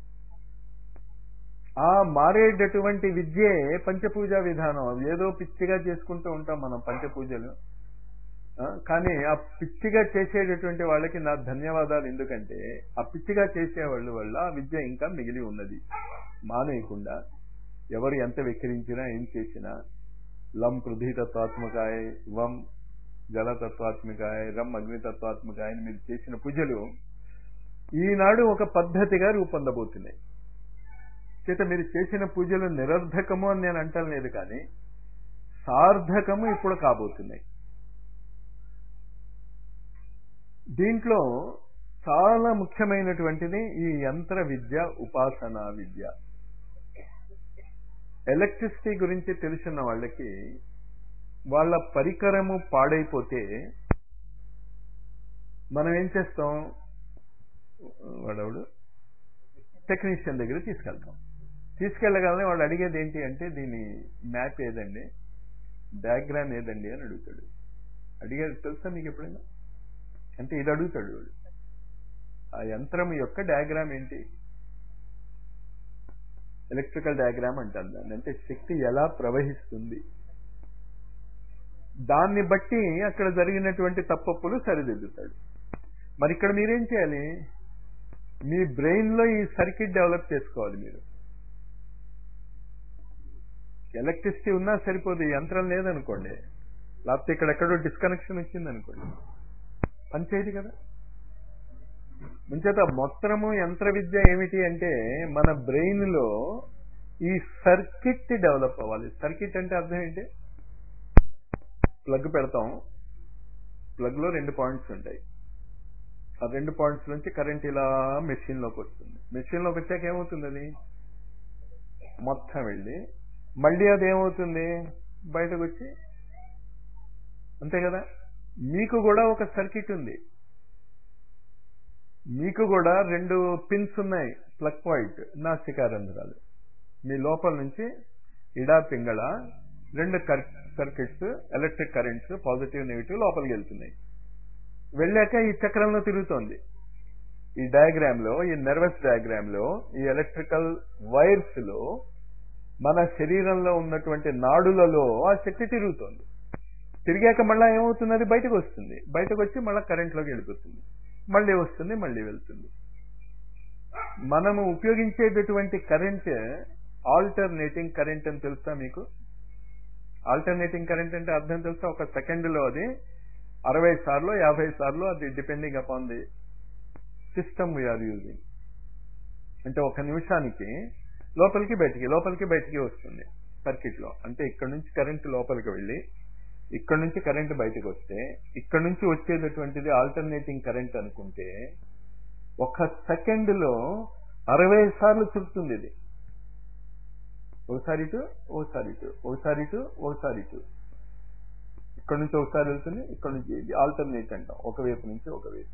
ఆ మారేటటువంటి విద్యే పంచపూజ విధానం ఏదో పిచ్చిగా చేసుకుంటూ ఉంటాం మనం పంచపూజలు ఆ, కానీ ఆ పిచ్చిగా చేసేటటువంటి వాళ్ళకి నా ధన్యవాదాలు ఎందుకంటే ఆ పిచ్చిగా చేసేవాళ్ళ వల్ల ఆ విద్య ఇంకా మిగిలి ఉన్నది మానేయకుండా ఎవరు ఎంత వెక్కిరించినా ఏం చేసినా లం పృథ్వీ తత్వాత్మకాయ వం జలతత్వాత్మికాయ రం అగ్నితత్వాత్మికాయ అని మీరు చేసిన పూజలు ఈనాడు ఒక పద్ధతిగా రూపొందబోతున్నాయి చేత మీరు చేసిన పూజలు నిరర్ధకము అని నేను అంటం లేదు కానీ సార్థకము ఇప్పుడు కాబోతున్నాయి దీంట్లో చాలా ముఖ్యమైనటువంటిది ఈ యంత్ర విద్య ఉపాసనా విద్య ఎలక్ట్రిసిటీ గురించి తెలిసిన వాళ్ళకి వాళ్ళ పరికరము పాడైపోతే మనం ఏం చేస్తాం వాడవుడు టెక్నీషియన్ దగ్గర తీసుకెళ్తాం తీసుకెళ్ళగానే వాడు అడిగేది ఏంటి అంటే దీని మ్యాప్ ఏదండి డయాగ్రామ్ ఏదండి అని అడుగుతాడు అడిగేది తెలుసా మీకు ఎప్పుడైనా అంటే ఇది అడుగుతాడు వాడు ఆ యంత్రం యొక్క డయాగ్రామ్ ఏంటి ఎలక్ట్రికల్ డయాగ్రామ్ అంటారు దాన్ని అంటే శక్తి ఎలా ప్రవహిస్తుంది దాన్ని బట్టి అక్కడ జరిగినటువంటి తప్పప్పులు సరిదిద్దుతాడు మరి ఇక్కడ మీరేం చేయాలి మీ బ్రెయిన్ లో ఈ సర్క్యూట్ డెవలప్ చేసుకోవాలి మీరు ఎలక్ట్రిసిటీ ఉన్నా సరిపోదు ఈ యంత్రం లేదనుకోండి లేకపోతే ఇక్కడ ఎక్కడో డిస్కనెక్షన్ వచ్చింది అనుకోండి పనిచేయదు కదా ముంచేత మొత్తము యంత్ర విద్య ఏమిటి అంటే మన బ్రెయిన్ లో ఈ సర్కిట్ డెవలప్ అవ్వాలి సర్కిట్ అంటే అర్థం ఏంటి ప్లగ్ పెడతాం ప్లగ్ లో రెండు పాయింట్స్ ఉంటాయి ఆ రెండు పాయింట్స్ నుంచి కరెంట్ ఇలా మెషిన్ లోకి వస్తుంది మెషిన్ లోకి వచ్చాక ఏమవుతుంది అది మొత్తం వెళ్ళి మళ్ళీ అది ఏమవుతుంది బయటకు వచ్చి అంతే కదా మీకు కూడా ఒక సర్కిట్ ఉంది మీకు కూడా రెండు పిన్స్ ఉన్నాయి ప్లగ్ పాయింట్ నాసికారంధ్రాలు మీ లోపల నుంచి ఇడా పింగళ రెండు circuits electric currents positive negative లోపలికి వెళ్తున్నాయి వెళ్ళాక ఈ చక్రంలో తిరుగుతోంది ఈ డయాగ్రామ్ లో ఈ నర్వస్ డయాగ్రామ్ లో ఈ ఎలక్ట్రికల్ వైర్స్ లో మన శరీరంలో ఉన్నటువంటి నాడులలో ఆ శక్తి తిరుగుతోంది తిరిగాక మళ్ళీ ఏమవుతుంది అది బయటకు వస్తుంది బయటకు వచ్చి మళ్ళీ కరెంట్లోకి వెళ్ళిపోతుంది మళ్ళీ వస్తుంది మళ్ళీ వెళ్తుంది మనము ఉపయోగించేటటువంటి కరెంట్ ఆల్టర్నేటింగ్ కరెంట్ అని తెలుసా మీకు ఆల్టర్నేటింగ్ కరెంట్ అంటే అర్థం తెలుసా ఒక సెకండ్లో అది అరవై సార్లు యాభై సార్లు అది depending upon the system we are using అంటే ఒక నిమిషానికి లోపలికి బయటికి లోపలికి బయటికి వస్తుంది సర్కిట్ లో అంటే ఇక్కడ నుంచి కరెంట్ లోపలికి వెళ్ళి ఇక్కడ నుంచి కరెంట్ బయటకు వస్తే ఇక్కడ నుంచి వచ్చేటటువంటిది ఆల్టర్నేటింగ్ కరెంట్ అనుకుంటే ఒక సెకండ్ లో అరవై సార్లు చుడుతుంది ఇది ఒకసారి ఇటు ఒకసారి ఇటు ఒకసారి ఇటు ఒకసారి ఇటు ఇక్కడ నుంచి ఒకసారి వెళ్తుంది ఇక్కడ నుంచి ఇది ఆల్టర్నేట్ అంటాం ఒకవైపు నుంచి ఒకవైపు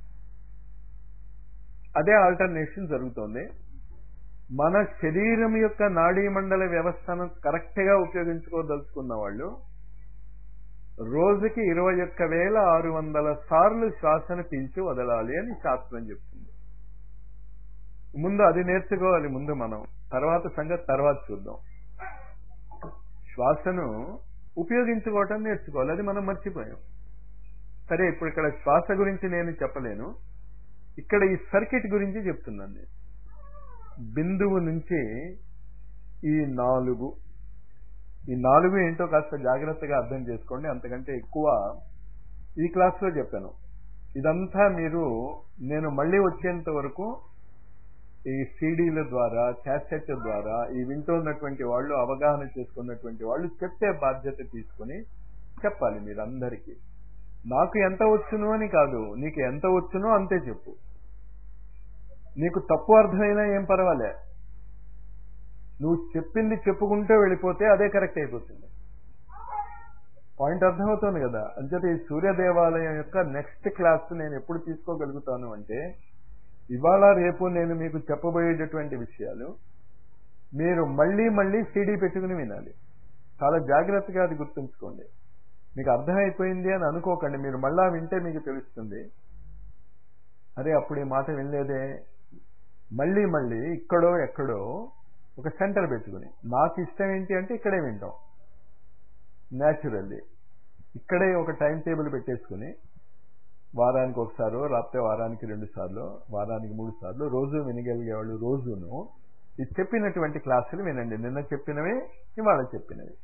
అదే ఆల్టర్నేషన్ జరుగుతోంది మన శరీరం యొక్క నాడీ మండల వ్యవస్థను కరెక్ట్ గా ఉపయోగించుకోదలుచుకున్న వాళ్ళు రోజుకి ఇరవై ఒక్క వేల ఆరు వందల సార్లు శ్వాసను పీల్చి వదలాలి అని శాస్త్రం చెప్తుంది ముందు అది నేర్చుకోవాలి ముందు మనం తర్వాత సంగతి తర్వాత చూద్దాం శ్వాసను ఉపయోగించుకోవటం నేర్చుకోవాలి అది మనం మర్చిపోయాం సరే ఇప్పుడు ఇక్కడ శ్వాస గురించి నేను చెప్పలేను ఇక్కడ ఈ సర్కిట్ గురించి చెప్తున్నాను నేను బిందువు నుంచి ఈ నాలుగు ఈ నాలుగు ఏంటో కాస్త జాగ్రత్తగా అర్థం చేసుకోండి అంతకంటే ఎక్కువ ఈ క్లాస్లో చెప్పాను ఇదంతా మీరు నేను మళ్ళీ వచ్చేంత వరకు ఈ సీడీల ద్వారా క్యాసెట్ ద్వారా ఈ వింటున్నటువంటి వాళ్ళు అవగాహన చేసుకున్నటువంటి వాళ్ళు చెప్పే బాధ్యత తీసుకుని చెప్పాలి మీరు అందరికీ నాకు ఎంత వచ్చును అని కాదు నీకు ఎంత వచ్చునో అంతే చెప్పు నీకు తప్పు అర్థమైనా ఏం పర్వాలే నువ్వు చెప్పింది చెప్పుకుంటూ వెళ్ళిపోతే అదే కరెక్ట్ అయిపోతుంది పాయింట్ అర్థమవుతుంది కదా అంచేత ఈ సూర్య దేవాలయం యొక్క నెక్స్ట్ క్లాస్ నేను ఎప్పుడు తీసుకోగలుగుతాను అంటే ఇవాళ రేపు నేను మీకు చెప్పబోయేటటువంటి విషయాలు మీరు మళ్ళీ మళ్ళీ సీడీ పెట్టుకుని వినాలి చాలా జాగ్రత్తగా అది గుర్తుంచుకోండి మీకు అర్థమైపోయింది అని అనుకోకండి మీరు మళ్ళా వింటే మీకు తెలుస్తుంది అరే అప్పుడు ఈ మాట వినలేదే మళ్ళీ మళ్ళీ ఇక్కడో ఎక్కడో ఒక సెంటర్ పెట్టుకుని నాకు ఇష్టం ఏంటి అంటే ఇక్కడే వింటాం న్యాచురల్లీ ఇక్కడే ఒక టైం టేబుల్ పెట్టేసుకుని వారానికి ఒకసారి లేకపోతే వారానికి రెండు సార్లు వారానికి మూడు సార్లు రోజు వినగలిగే వాళ్ళు రోజును ఈ చెప్పినటువంటి క్లాసులు వినండి నిన్న చెప్పినవి ఇవాళ చెప్పినవి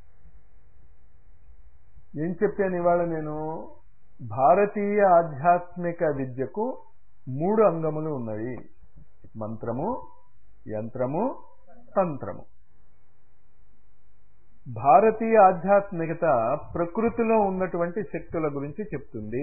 ఏం చెప్పాను ఇవాళ నేను భారతీయ ఆధ్యాత్మిక విద్యకు మూడు అంగములు ఉన్నవి మంత్రము యంత్రము తంత్రము భారతీయ ఆధ్యాత్మికత ప్రకృతిలో ఉన్నటువంటి శక్తుల గురించి చెప్తుంది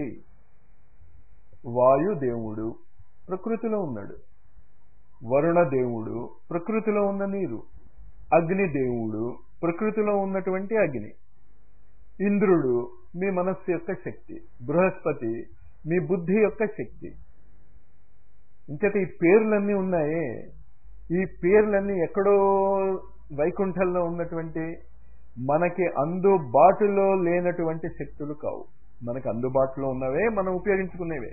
వాయు దేవుడు ప్రకృతిలో ఉన్నాడు వరుణ దేవుడు ప్రకృతిలో ఉన్న నీరు అగ్ని దేవుడు ప్రకృతిలో ఉన్నటువంటి అగ్ని ఇంద్రుడు మీ మనస్సు యొక్క శక్తి బృహస్పతి మీ బుద్ధి యొక్క శక్తి ఇంకట ఈ పేర్లన్నీ ఉన్నాయే ఈ పేర్లన్నీ ఎక్కడో వైకుంఠంలో ఉన్నటువంటి మనకి అందుబాటులో లేనటువంటి శక్తులు కావు మనకు అందుబాటులో ఉన్నవే మనం ఉపయోగించుకునేవే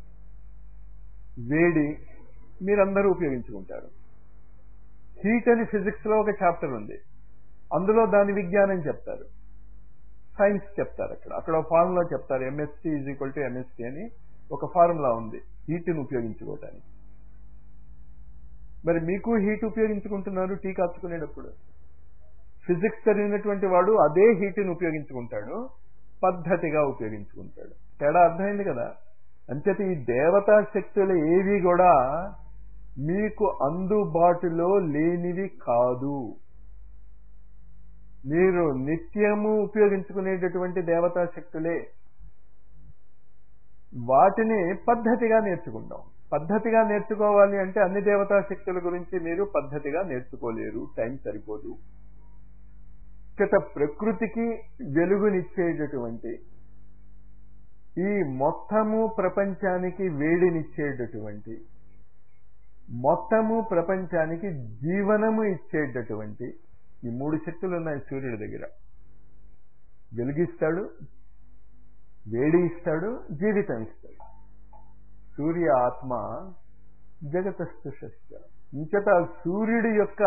వేడి మీరందరూ ఉపయోగించుకుంటారు హీట్ అని ఫిజిక్స్ లో ఒక చాప్టర్ ఉంది అందులో దాని విజ్ఞానం చెప్తారు సైన్స్ చెప్తారు అక్కడ అక్కడ ఒక ఫార్ములా చెప్తారు MST is equal to MST అని ఒక ఫార్ములా ఉంది హీట్ని ఉపయోగించుకోవటానికి మరి మీకు హీట్ ఉపయోగించుకుంటున్నారు టీ కాచుకునేటప్పుడు ఫిజిక్స్ చదివినటువంటి వాడు అదే హీట్ని ఉపయోగించుకుంటాడు పద్ధతిగా ఉపయోగించుకుంటాడు తేడా అర్థమైంది కదా అంచేత ఈ దేవతా శక్తులు ఏవి కూడా మీకు అందుబాటులో లేనివి కాదు మీరు నిత్యము ఉపయోగించుకునేటటువంటి దేవతా శక్తులే వాటిని పద్ధతిగా నేర్చుకుంటాం పద్ధతిగా నేర్చుకోవాలి అంటే అన్ని దేవతా శక్తుల గురించి మీరు పద్ధతిగా నేర్చుకోలేరు టైం సరిపోదు గత ప్రకృతికి వెలుగునిచ్చేటటువంటి ఈ మొత్తము ప్రపంచానికి వేడినిచ్చేటటువంటి మొత్తము ప్రపంచానికి జీవనము ఇచ్చేటటువంటి ఈ మూడు శక్తులు ఉన్నాయి సూర్యుడి దగ్గర వెలుగిస్తాడు వేడి ఇస్తాడు జీవితం ఇస్తాడు సూర్య ఆత్మ జగతస్థుష ఇంచట సూర్యుడి యొక్క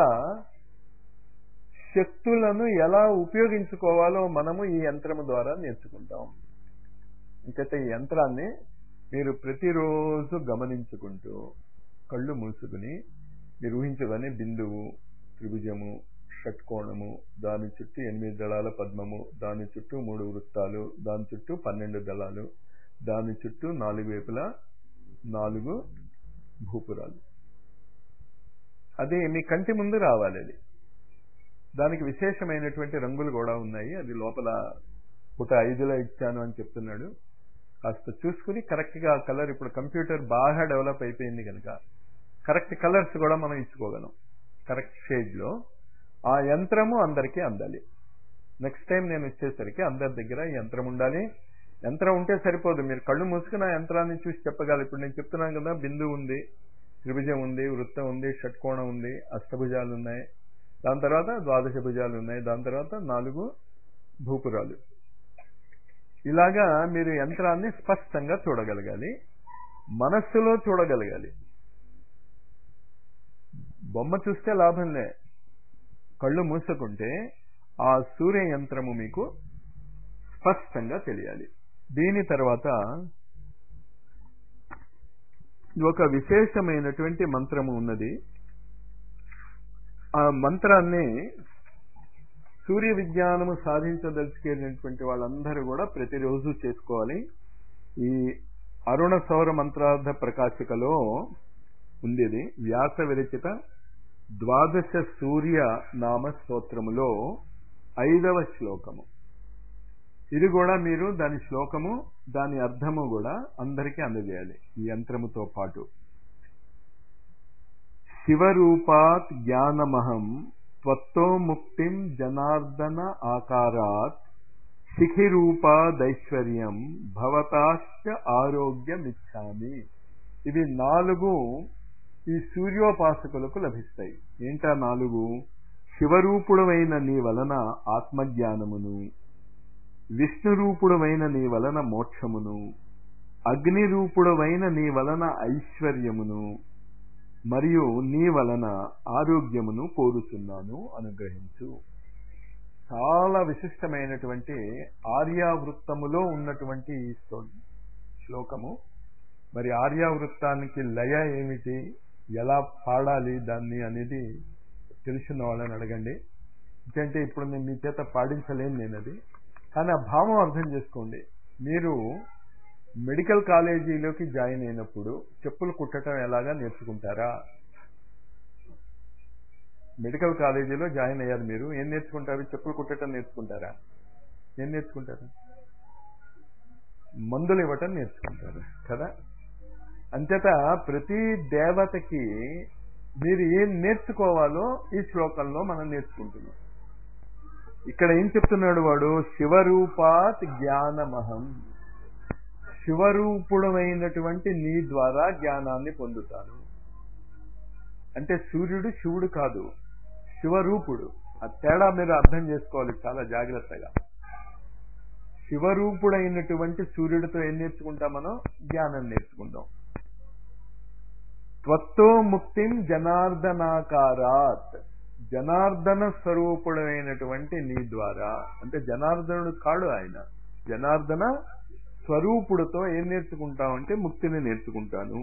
శక్తులను ఎలా ఉపయోగించుకోవాలో మనము ఈ యంత్రము ద్వారా నేర్చుకుంటాం ఇంకట ఈ యంత్రాన్ని మీరు ప్రతిరోజు గమనించుకుంటూ కళ్ళు మూసుకుని మీరు ఊహించుకొని బిందువు త్రిభుజము షట్కోణము దాని చుట్టూ ఎనిమిది దళాల పద్మము దాని చుట్టూ మూడు వృత్తాలు దాని చుట్టూ పన్నెండు దళాలు దాని చుట్టూ నాలుగు వైపులా నాలుగు భూపురాలు అది మీ కంటి ముందు రావాలి అది దానికి విశేషమైనటువంటి రంగులు కూడా ఉన్నాయి అది లోపల పుట ఐదులో ఇచ్చాను అని చెప్తున్నాడు కాస్త చూసుకుని కరెక్ట్గా ఆ కలర్ ఇప్పుడు కంప్యూటర్ బాగా డెవలప్ అయిపోయింది కనుక కరెక్ట్ కలర్స్ కూడా మనం ఇచ్చుకోగలం కరెక్ట్ షేడ్లో ఆ యంత్రము అందరికీ అందాలి నెక్స్ట్ టైం నేను వచ్చేసరికి అందరి దగ్గర ఈ యంత్రం ఉండాలి యంత్రం ఉంటే సరిపోదు మీరు కళ్ళు మూసుకుని ఆ యంత్రాన్ని చూసి చెప్పగలరు ఇప్పుడు నేను చెప్తున్నాను కదా బిందు ఉంది త్రిభుజం ఉంది వృత్తం ఉంది షట్కోణం ఉంది అష్టభుజాలు ఉన్నాయి దాని తర్వాత ద్వాదశ భుజాలు ఉన్నాయి దాని తర్వాత నాలుగు భూపురాలు ఇలాగా మీరు యంత్రాన్ని స్పష్టంగా చూడగలగాలి మనస్సులో చూడగలగాలి బొమ్మ చూస్తే లాభంలే కళ్ళు మూసుకుంటే ఆ సూర్య యంత్రము మీకు స్పష్టంగా తెలియాలి దీని తర్వాత ఒక విశేషమైనటువంటి మంత్రము ఉన్నది ఆ మంత్రాన్ని సూర్య విజ్ఞానము సాధించదలుచుకునేటువంటి వాళ్ళందరూ కూడా ప్రతిరోజు చేసుకోవాలి ఈ అరుణ సౌర మంత్రార్థ ప్రకాశికలో ఉంది ఇది వ్యాస విరచిత ద్వాదశ సూర్య నామ స్తోత్రములో ఐదవ శ్లోకము ఇది కూడా మీరు దాని శ్లోకము దాని అర్థము కూడా అందరికీ అందజేయాలి ఈ యంత్రముతో పాటు శివరూపాత్ జ్ఞానమహం త్వత్తో ముక్తిం జనార్దన ఆకారాత్ శిఖిరూపాదైశ్వర్యం భవతాశ్చ ఆరోగ్యమిచ్చామి ఇవి నాలుగు ఈ సూర్యోపాసకులకు లభిస్తాయి ఏంటా నాలుగు శివరూపుడమైన నీ వలన ఆత్మజ్ఞానమును విష్ణురూపుడమైన నీ వలన మోక్షమును అగ్నిరూపుడమైన నీ వలన ఐశ్వర్యమును మరియు నీ వలన ఆరోగ్యమును కోరుతున్నాను అనుగ్రహించు చాలా విశిష్టమైనటువంటి ఆర్యావృత్తములో ఉన్నటువంటి ఈ శ్లోకము మరి ఆర్యావృత్తానికి లయ ఏమిటి ఎలా పాడాలి దాన్ని అనేది తెలిసిన వాళ్ళని అడగండి ఎందుకంటే ఇప్పుడు నేను మీ చేత పాడించలేను నేను అది కానీ ఆ భావం అర్థం చేసుకోండి మీరు మెడికల్ కాలేజీలోకి జాయిన్ అయినప్పుడు చెప్పులు కుట్టడం ఎలాగా నేర్చుకుంటారా మెడికల్ కాలేజీలో జాయిన్ అయ్యారు మీరు ఏం నేర్చుకుంటారు చెప్పులు కుట్టడం నేర్చుకుంటారా ఏం నేర్చుకుంటారు మందులు ఇవ్వటం నేర్చుకుంటారు కదా అంతేత ప్రతి దేవతకి మీరు ఏం నేర్చుకోవాలో ఈ శ్లోకంలో మనం నేర్చుకుంటున్నాం ఇక్కడ ఏం చెప్తున్నాడు వాడు శివరూపాత్ జ్ఞానమహం శివరూపుడమైనటువంటి నీ ద్వారా జ్ఞానాన్ని పొందుతాను అంటే సూర్యుడు శివుడు కాదు శివరూపుడు ఆ తేడా మీరు అర్థం చేసుకోవాలి చాలా జాగ్రత్తగా శివరూపుడైనటువంటి సూర్యుడితో ఏం నేర్చుకుంటాం మనం జ్ఞానం నేర్చుకుంటాం త్వత్తో ముక్తిం జనార్దనాకారాత్ జనార్దన స్వరూపుడైనటువంటి నీ ద్వారా అంటే జనార్దనుడు కాడు ఆయన జనార్దన స్వరూపుడితో ఏం నేర్చుకుంటామంటే ముక్తిని నేర్చుకుంటాను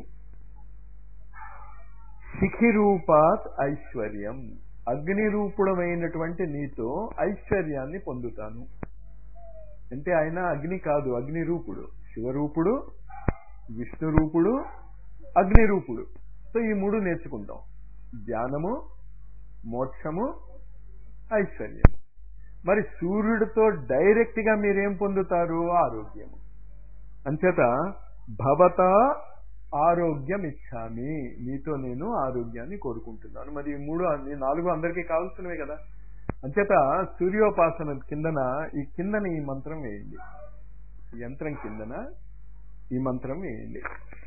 శిఖిరూపాత్ ఐశ్వర్యం అగ్ని రూపుడమైనటువంటి నీతో ఐశ్వర్యాన్ని పొందుతాను అంటే ఆయన అగ్ని కాదు అగ్ని రూపుడు శివరూపుడు విష్ణు రూపుడు అగ్ని రూపుడు సో ఈ మూడు నేర్చుకుంటాం ధ్యానము మోక్షము ఐశ్వర్యము మరి సూర్యుడితో డైరెక్ట్ గా మీరేం పొందుతారు ఆరోగ్యము అంచేత భవత ఆరోగ్యం ఇచ్చామి నీతో నేను ఆరోగ్యాన్ని కోరుకుంటున్నాను మరి ఈ మూడు ఈ నాలుగు అందరికీ కావాల్సినవే కదా అంచేత సూర్యోపాసన కిందన ఈ కిందన ఈ మంత్రం వేయండి యంత్రం కిందన ఈ మంత్రం వేయండి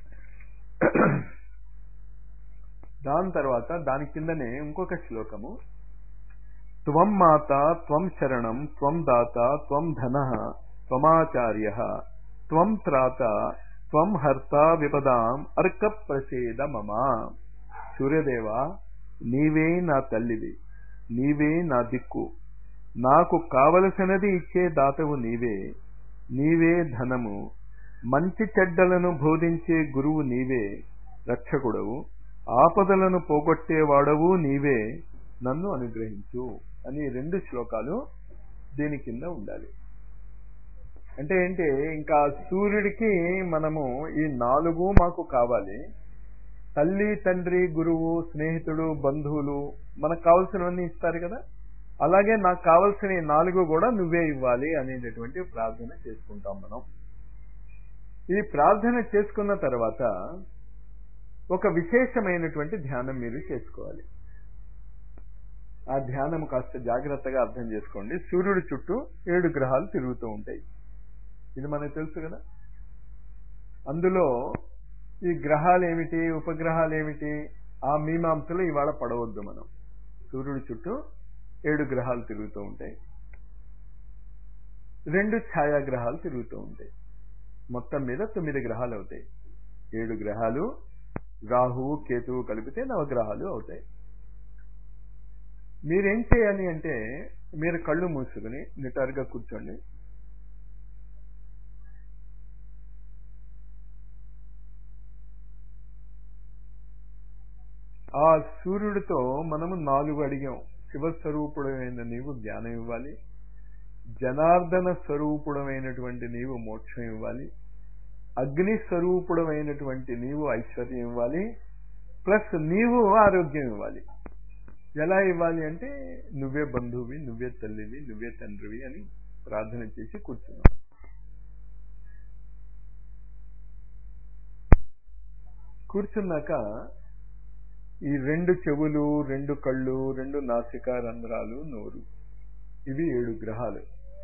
దాని తర్వాత దాని కిందనే ఇంకొక శ్లోకము త్వం మాత త్వం శరణం త్వం దాత త్వం ధన త్వమాచార్య త్వం త్రాత త్వం హర్త విపదాం అర్క ప్రసేద మమ సూర్యదేవ నీవే నా తల్లివి నీవే నా దిక్కు నాకు కావలసినది ఇచ్చే దాతవు నీవే నీవే ధనము మంచి చెడ్డలను బోధించే గురువు నీవే రక్షకుడవు ఆపదలను పోగొట్టేవాడవు నీవే నన్ను అనుగ్రహించు అని రెండు శ్లోకాలు దీని కింద ఉండాలి అంటే ఏంటి ఇంకా సూర్యుడికి మనము ఈ నాలుగు మాకు కావాలి తల్లి తండ్రి గురువు స్నేహితుడు బంధువులు మనకు కావలసినవన్నీ ఇస్తారు కదా అలాగే నాకు కావలసిన ఈ నాలుగు కూడా నువ్వే ఇవ్వాలి అనేటటువంటి ప్రార్థన చేసుకుంటాం మనం ఈ ప్రార్థన చేసుకున్న తర్వాత ఒక విశేషమైనటువంటి ధ్యానం మీరు చేసుకోవాలి ఆ ధ్యానం కాస్త జాగ్రత్తగా అర్థం చేసుకోండి సూర్యుడి చుట్టూ ఏడు గ్రహాలు తిరుగుతూ ఉంటాయి ఇది మనకు తెలుసు కదా అందులో ఈ గ్రహాలు ఏమిటి ఉపగ్రహాలు ఏమిటి ఆ మీమాంసలు ఇవాళ పడవద్దు మనం సూర్యుడి చుట్టూ ఏడు గ్రహాలు తిరుగుతూ ఉంటాయి రెండు ఛాయాగ్రహాలు తిరుగుతూ ఉంటాయి మొత్తం మీద తొమ్మిది గ్రహాలు అవుతాయి ఏడు గ్రహాలు రాహువు కేతువు కలిపితే నవగ్రహాలు అవుతాయి మీరేం చేయాలి అంటే మీరు కళ్ళు మూసుకుని నిటారుగా కూర్చోండి ఆ సూర్యుడితో మనము నాలుగు అడిగాం శివస్వరూపుడమైన నీవు జ్ఞానం ఇవ్వాలి జనార్దన స్వరూపుడమైనటువంటి నీవు మోక్షం ఇవ్వాలి అగ్ని స్వరూపుడమైనటువంటి నీవు ఐశ్వర్యం ఇవ్వాలి ప్లస్ నీవు ఆరోగ్యం ఇవ్వాలి ఎలా ఇవ్వాలి అంటే నువ్వే బంధువువి నువ్వే తల్లివి నువ్వే తండ్రివి అని ప్రార్థన చేసి కూర్చున్నాం కూర్చున్నాక ఈ రెండు చెవులు రెండు కళ్ళు రెండు నాసిక రంధ్రాలు నోరు ఇవి ఏడు గ్రహాలు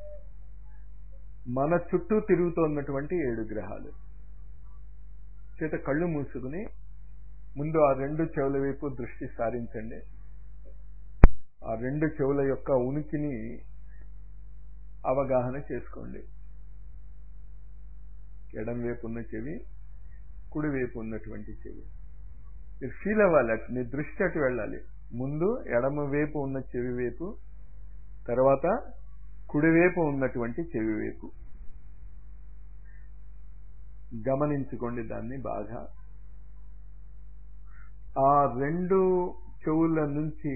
మన చుట్టూ తిరుగుతున్నటువంటి ఏడు గ్రహాలు చేత కళ్ళు మూసుకుని ముందు ఆ రెండు చెవుల వైపు దృష్టి సారించండి ఆ రెండు చెవుల యొక్క ఉనికిని అవగాహన చేసుకోండి ఎడం వైపు ఉన్న చెవి కుడి వైపు ఉన్నటువంటి చెవి మీరు ఫీల్ అవ్వాలి అటు మీ దృష్టి అటు వెళ్ళాలి ముందు ఎడమ వైపు ఉన్న చెవి వైపు తర్వాత కుడివైపు ఉన్నటువంటి చెవి వైపు గమనించుకోండి దాన్ని బాగా ఆ రెండు చెవుల నుంచి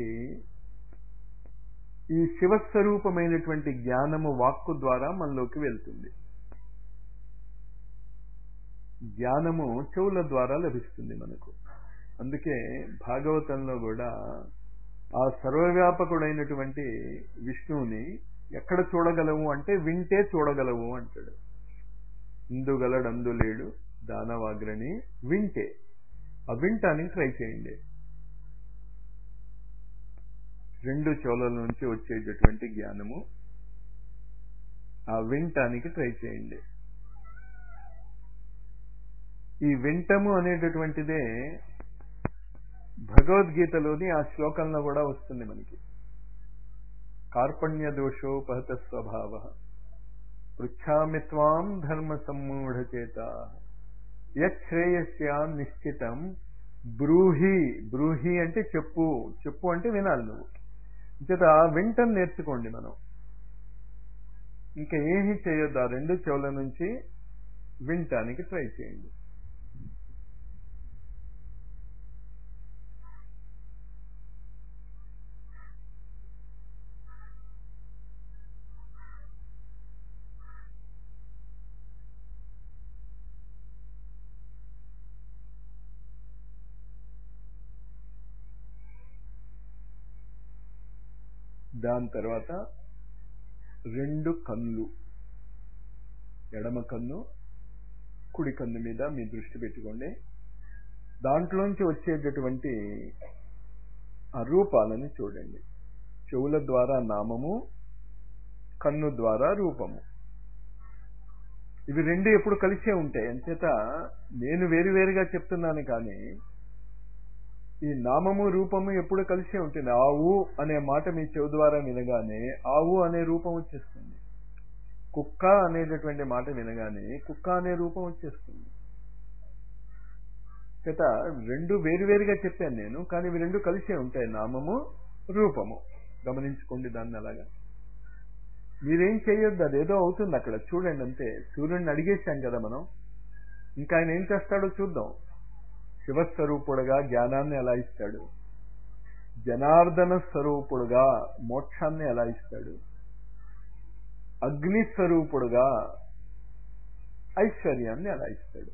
ఈ శివస్వరూపమైనటువంటి జ్ఞానము వాక్కు ద్వారా మనలోకి వెళ్తుంది జ్ఞానము చెవుల ద్వారా లభిస్తుంది మనకు అందుకే భాగవతంలో కూడా ఆ సర్వవ్యాపకుడైనటువంటి విష్ణువుని ఎక్కడ చూడగలవు అంటే వింటే చూడగలవు అంటాడు ఇందుగలడందు లేడు దానవాగ్రని వింటే ఆ వింటానికి ట్రై చేయండి రెండు చెవుల నుంచి వచ్చేటటువంటి జ్ఞానము ఆ వింటానికి ట్రై చేయండి ఈ వింటము అనేటటువంటిదే భగవద్గీతలోని ఆ శ్లోకంలో కూడా వస్తుంది మనకి కార్పణ్య దోషోపహత స్వభావ పృచ్ఛామి త్వాం ధర్మ సమ్మూఢ చేత యశ్రేయస్యా నిశ్చితం బ్రూహి బ్రూహి అంటే చెప్పు చెప్పు అంటే వినాలి నువ్వు చేత వింటం నేర్చుకోండి మనం ఇంకా ఏమీ చేయొద్దు ఆ రెండు చెవుల నుంచి వింటానికి ట్రై చేయండి దాని తర్వాత రెండు కన్నులు ఎడమ కన్ను కుడి కన్ను మీద మీ దృష్టి పెట్టుకోండి దాంట్లోంచి వచ్చేటటువంటి ఆ రూపాలను చూడండి చెవుల ద్వారా నామము కన్ను ద్వారా రూపము ఇవి రెండు ఎప్పుడు కలిసే ఉంటాయి అంచేత నేను వేరువేరుగా చెప్తున్నాను కానీ ఈ నామము రూపము ఎప్పుడు కలిసే ఉంటుంది ఆవు అనే మాట మీ చెవు ద్వారా వినగానే ఆవు అనే రూపం వచ్చేస్తుంది కుక్క అనేటటువంటి మాట వినగానే కుక్క అనే రూపం వచ్చేస్తుంది చేత రెండు వేరువేరుగా చెప్పాను నేను కానీ ఇవి రెండు కలిసే ఉంటాయి నామము రూపము గమనించుకోండి దాన్ని అలాగా మీరేం చేయొద్దు అదేదో అవుతుంది అక్కడ చూడండి అంతే సూర్యుడిని అడిగేశాం కదా మనం ఇంకా ఆయన ఏం చేస్తాడో చూద్దాం శివస్వరూపుడుగా జ్ఞానాన్ని ఎలా ఇస్తాడు జనార్దన స్వరూపుడుగా మోక్షాన్ని ఎలా ఇస్తాడు అగ్ని స్వరూపుడుగా ఐశ్వర్యాన్ని ఎలా ఇస్తాడు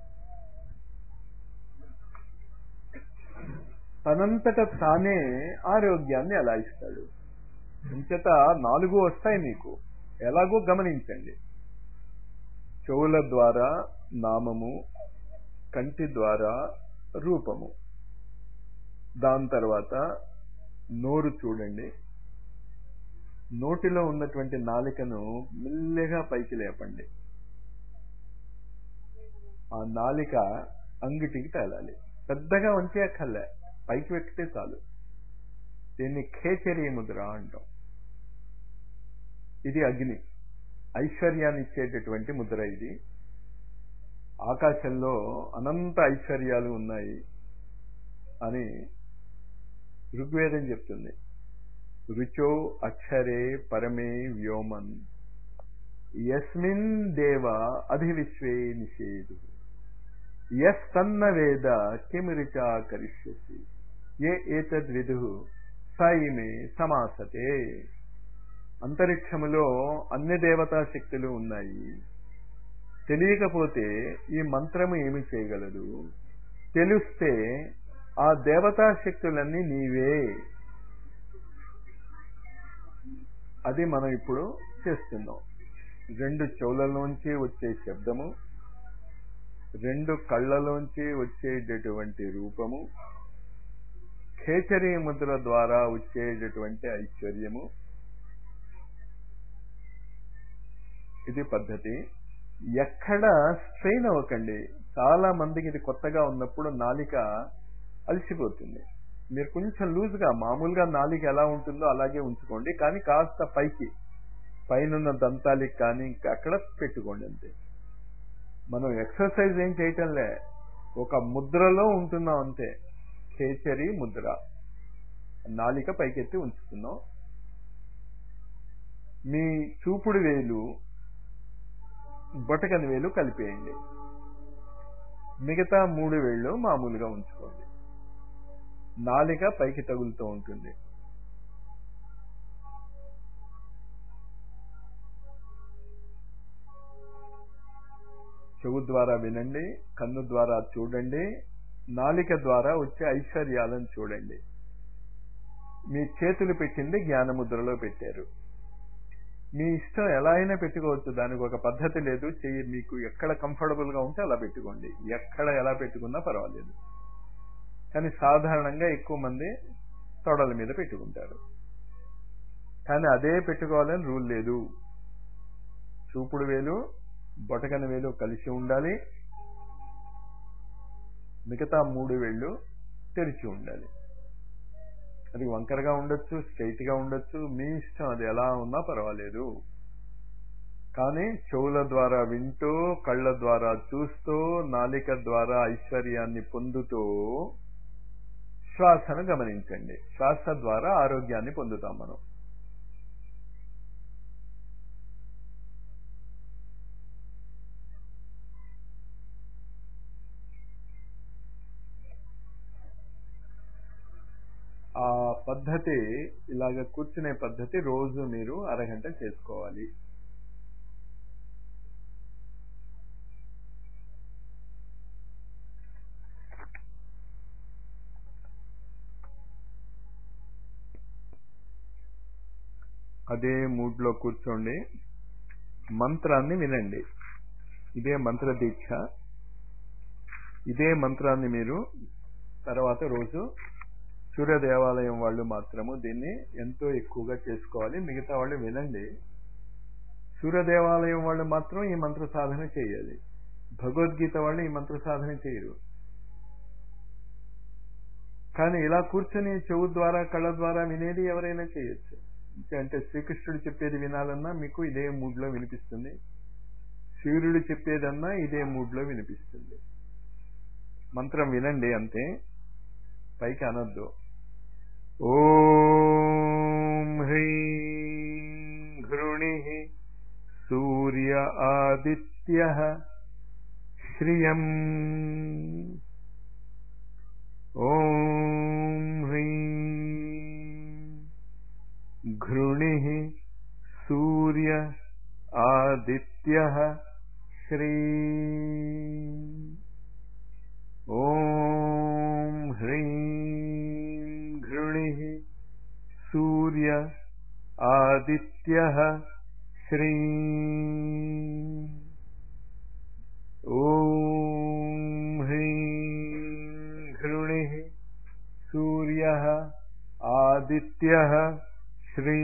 తనంతట తానే ఆరోగ్యాన్ని ఎలా ఇస్తాడు ఇంతట నాలుగు వస్తాయి మీకు ఎలాగో గమనించండి చెవుల ద్వారా నామము కంటి ద్వారా రూపము దాని తర్వాత నోరు చూడండి నోటిలో ఉన్నటువంటి నాలికను మెల్లగా పైకి లేపండి ఆ నాలిక అంగిటికి తేలాలి పెద్దగా వంచే అక్కర్లే పైకి పెట్టితే చాలు దీన్ని ఖేచరీ ముద్ర అంటాం ఇది అగ్ని ఐశ్వర్యాన్ని ఇచ్చేటటువంటి ముద్ర ఇది ఆకాశంలో అనంత ఐశ్వర్యాలు ఉన్నాయి అని ఋగ్వేదం చెప్తుంది రుచో అక్షరే పరమే వ్యోమన్ యస్మిన్ దేవ అధివిశ్వే నిషేధు ఎస్ తన్న వేద కిమిరిచా కరిష్యసి ఏ ఏతద్ విధు సాయిమే సమాసతే అంతరిక్షములో అన్ని దేవతా శక్తులు ఉన్నాయి తెలియకపోతే ఈ మంత్రము ఏమి చేయగలదు తెలిస్తే ఆ దేవతా శక్తులన్నీ నీవే అది మనం ఇప్పుడు చేస్తున్నాం రెండు చెవులలోంచి వచ్చే శబ్దము రెండు కళ్ళలోంచి వచ్చేటటువంటి రూపము ఖేచరీ ముద్ర ద్వారా వచ్చేటటువంటి ఐశ్వర్యము ఇది పద్ధతి ఎక్కడ స్ట్రెయిన్ అవ్వకండి చాలా మందికి ఇది కొత్తగా ఉన్నప్పుడు నాలిక అలసిపోతుంది మీరు కొంచెం లూజ్గా మామూలుగా నాలిక ఎలా ఉంటుందో అలాగే ఉంచుకోండి కానీ కాస్త పైకి పైన దంతాలికి కానీ ఇంకా అక్కడ పెట్టుకోండి అంతే మనం ఎక్సర్సైజ్ ఏం చేయటంలే ఒక ముద్రలో ఉంటున్నాం అంతే ఖేచరి ముద్ర నాలిక పైకెత్తి ఉంచుతున్నాం మీ చూపుడు వేలు బొటకని వేలు కలిపేయండి మిగతా మూడు వేళ్ళు మామూలుగా ఉంచుకోండి నాలిక పైకి తగులుతూ ఉంటుంది చెవు ద్వారా వినండి కన్ను ద్వారా చూడండి నాలిక ద్వారా వచ్చే ఐశ్వర్యాలను చూడండి మీ చేతులు పెట్టింది జ్ఞానముద్రలో పెట్టారు మీ ఇష్టం ఎలా అయినా పెట్టుకోవచ్చు దానికి ఒక పద్ధతి లేదు చెయ్యి మీకు ఎక్కడ కంఫర్టబుల్ గా ఉంటే అలా పెట్టుకోండి ఎక్కడ ఎలా పెట్టుకున్నా పర్వాలేదు కానీ సాధారణంగా ఎక్కువ మంది తొడల మీద పెట్టుకుంటారు కానీ అదే పెట్టుకోవాలని రూల్ లేదు చూపుడు వేలు బొటకన వేలు కలిసి ఉండాలి మిగతా మూడు వేళ్ళు తెరిచి ఉండాలి అది వంకరగా ఉండొచ్చు స్ట్రైట్ గా ఉండొచ్చు మీ ఇష్టం అది ఎలా ఉన్నా పర్వాలేదు కానీ చెవుల ద్వారా వింటూ కళ్ళ ద్వారా చూస్తూ నాలిక ద్వారా ఐశ్వర్యాన్ని పొందుతూ శ్వాసను గమనించండి శ్వాస ద్వారా ఆరోగ్యాన్ని పొందుతాం మనం ఆ పద్ధతి ఇలాగ కూర్చునే పద్ధతి రోజు మీరు అరగంట చేసుకోవాలి అదే మూడ్లో కూర్చోండి మంత్రాన్ని వినండి ఇదే మంత్ర దీక్ష ఇదే మంత్రాన్ని మీరు తర్వాత రోజు సూర్య దేవాలయం వాళ్ళు మాత్రము దీన్ని ఎంతో ఎక్కువగా చేసుకోవాలి మిగతా వాళ్ళు వినండి సూర్య దేవాలయం వాళ్ళు మాత్రం ఈ మంత్ర సాధన చేయాలి భగవద్గీత వాళ్ళు ఈ మంత్ర సాధన చేయరు కానీ ఇలా కూర్చొని చెవు ద్వారా కళ్ళ ద్వారా వినేది ఎవరైనా చేయొచ్చు అంటే శ్రీకృష్ణుడు చెప్పేది వినాలన్నా మీకు ఇదే మూడ్లో వినిపిస్తుంది సూర్యుడు చెప్పేదన్నా ఇదే మూడ్లో వినిపిస్తుంది మంత్రం వినండి అంతే పైకి అనొద్దు ఓం హ్రీం ఘృణి సూర్య ఆదిత్య శ్రియం ఓం హ్రీం ఘృణి సూర్య ఆదిత్య శ్రీ ఓం హ్రీం ఘృణి సూర్య ఆదిత్య శ్రీ ఓం హ్రీం ఘృణి సూర్య ఆదిత్య శ్రీ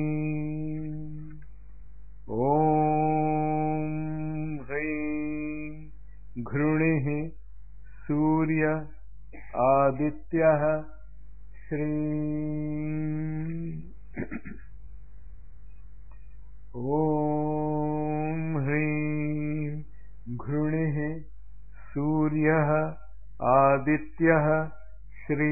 ఓం హ్రీం ఘృణి సూర్య ఆదిత్య శ్రీ ఓం హ్రీం ఘృణి సూర్య ఆదిత్య శ్రీ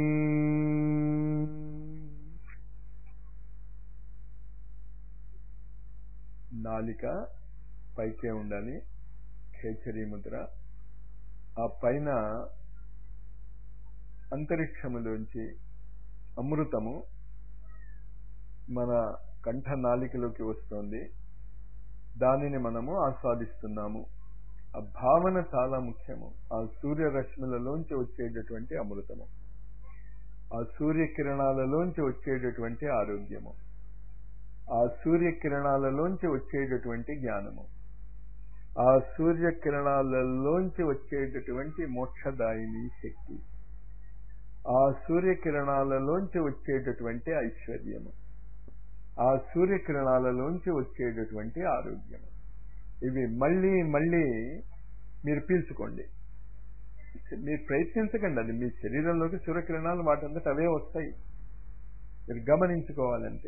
నాలిక పైకే ఉండాలి ఖేచరీ ముద్ర ఆ పైన అంతరిక్షములోంచి అమృతము మన కంఠనాలికలోకి వస్తుంది దానిని మనము ఆస్వాదిస్తున్నాము ఆ భావన చాలా ముఖ్యము ఆ సూర్యరశ్ములలోంచి వచ్చేటటువంటి అమృతము ఆ సూర్యకిరణాలలోంచి వచ్చేటటువంటి ఆరోగ్యము ఆ సూర్యకిరణాలలోంచి వచ్చేటటువంటి జ్ఞానము ఆ సూర్యకిరణాలలోంచి వచ్చేటటువంటి మోక్షదాయిని శక్తి ఆ సూర్యకిరణాలలోంచి వచ్చేటటువంటి ఐశ్వర్యము ఆ సూర్యకిరణాలలోంచి వచ్చేటటువంటి ఆరోగ్యము ఇవి మళ్ళీ మళ్ళీ మీరు పీల్చుకోండి మీరు ప్రయత్నించకండి అది మీ శరీరంలోకి సూర్యకిరణాలు వాటంతట అవే వస్తాయి మీరు గమనించుకోవాలంటే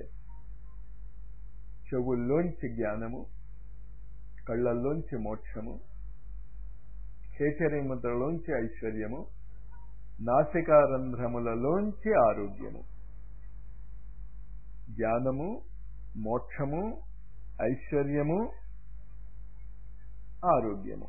చెవుల్లోంచి జ్ఞానము కళ్ళల్లోంచి మోక్షము కేచరి ముద్రలోంచి ఐశ్వర్యము నాసికారంధ్రములలోంచి ఆరోగ్యము జ్ఞానము మోక్షము ఐశ్వర్యము ఆరోగ్యము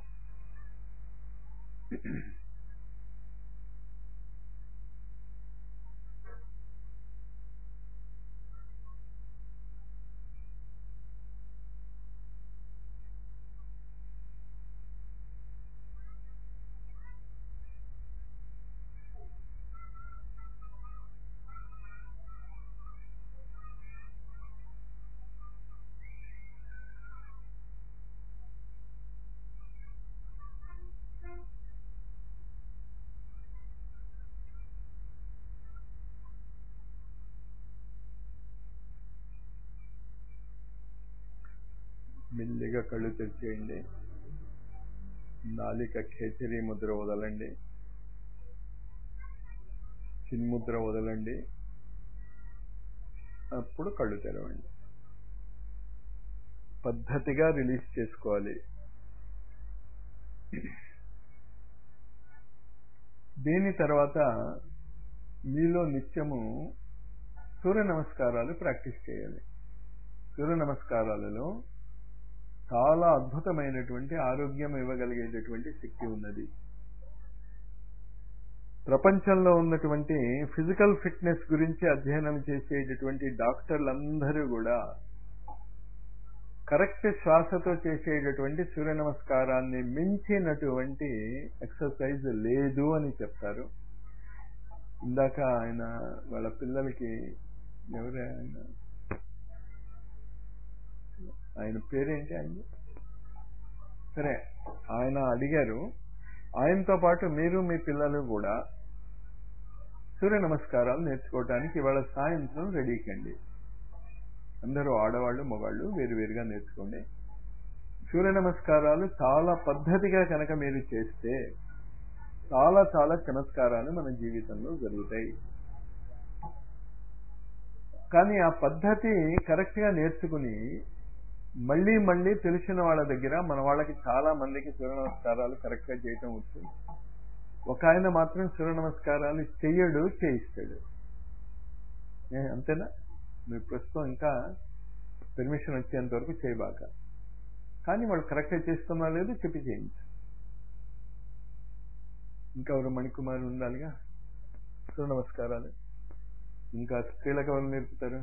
మెల్లిగా కళ్ళు తెరిచేయండి నాలిక ఖేచరీ ముద్ర వదలండి చిన్ముద్ర వదలండి అప్పుడు కళ్ళు తెరవండి పద్ధతిగా రిలీజ్ చేసుకోవాలి దీని తర్వాత మీలో నిత్యము సూర్య నమస్కారాలు ప్రాక్టీస్ చేయాలి సూర్య నమస్కారాలలో చాలా అద్భుతమైనటువంటి ఆరోగ్యం ఇవ్వగలిగేటటువంటి శక్తి ఉన్నది ప్రపంచంలో ఉన్నటువంటి ఫిజికల్ ఫిట్నెస్ గురించి అధ్యయనం చేసేటటువంటి డాక్టర్లందరూ కూడా కరెక్ట్ శ్వాసతో చేసేటటువంటి సూర్య నమస్కారాన్ని మించినటువంటి ఎక్సర్సైజ్ లేదు అని చెప్తారు ఇందాక ఆయన వాళ్ళ పిల్లలకి ఎవరు ఆయన ఆయన పేరేంటి ఆయన సరే ఆయన అడిగారు ఆయనతో పాటు మీరు మీ పిల్లలు కూడా సూర్య నమస్కారాలు నేర్చుకోవడానికి ఇవాళ సాయంత్రం రెడీ కండి అందరూ ఆడవాళ్ళు మగాళ్ళు వేరువేరుగా నేర్చుకోండి సూర్య నమస్కారాలు చాలా పద్ధతిగా కనుక మీరు చేస్తే చాలా చాలా చమత్కారాలు మన జీవితంలో జరుగుతాయి కానీ ఆ పద్ధతి కరెక్ట్గా నేర్చుకుని మళ్ళీ మళ్ళీ తెలిసిన వాళ్ళ దగ్గర మన వాళ్ళకి చాలా మందికి సూర్య నమస్కారాలు కరెక్ట్గా చేయటం వచ్చు ఒక ఆయన మాత్రం సూర్య నమస్కారాలు చెయ్యడు చేయిస్తాడు అంతేనా మీరు ప్రస్తుతం ఇంకా పెర్మిషన్ వచ్చేంత వరకు చేయబాక కానీ వాళ్ళు కరెక్ట్గా చేస్తున్నా లేదు చెప్పి చేయించు ఇంకా ఎవరు మణికుమార్ ఉండాలిగా సూర్య నమస్కారాలు ఇంకా స్త్రీలకు ఎవరు నేర్పుతారు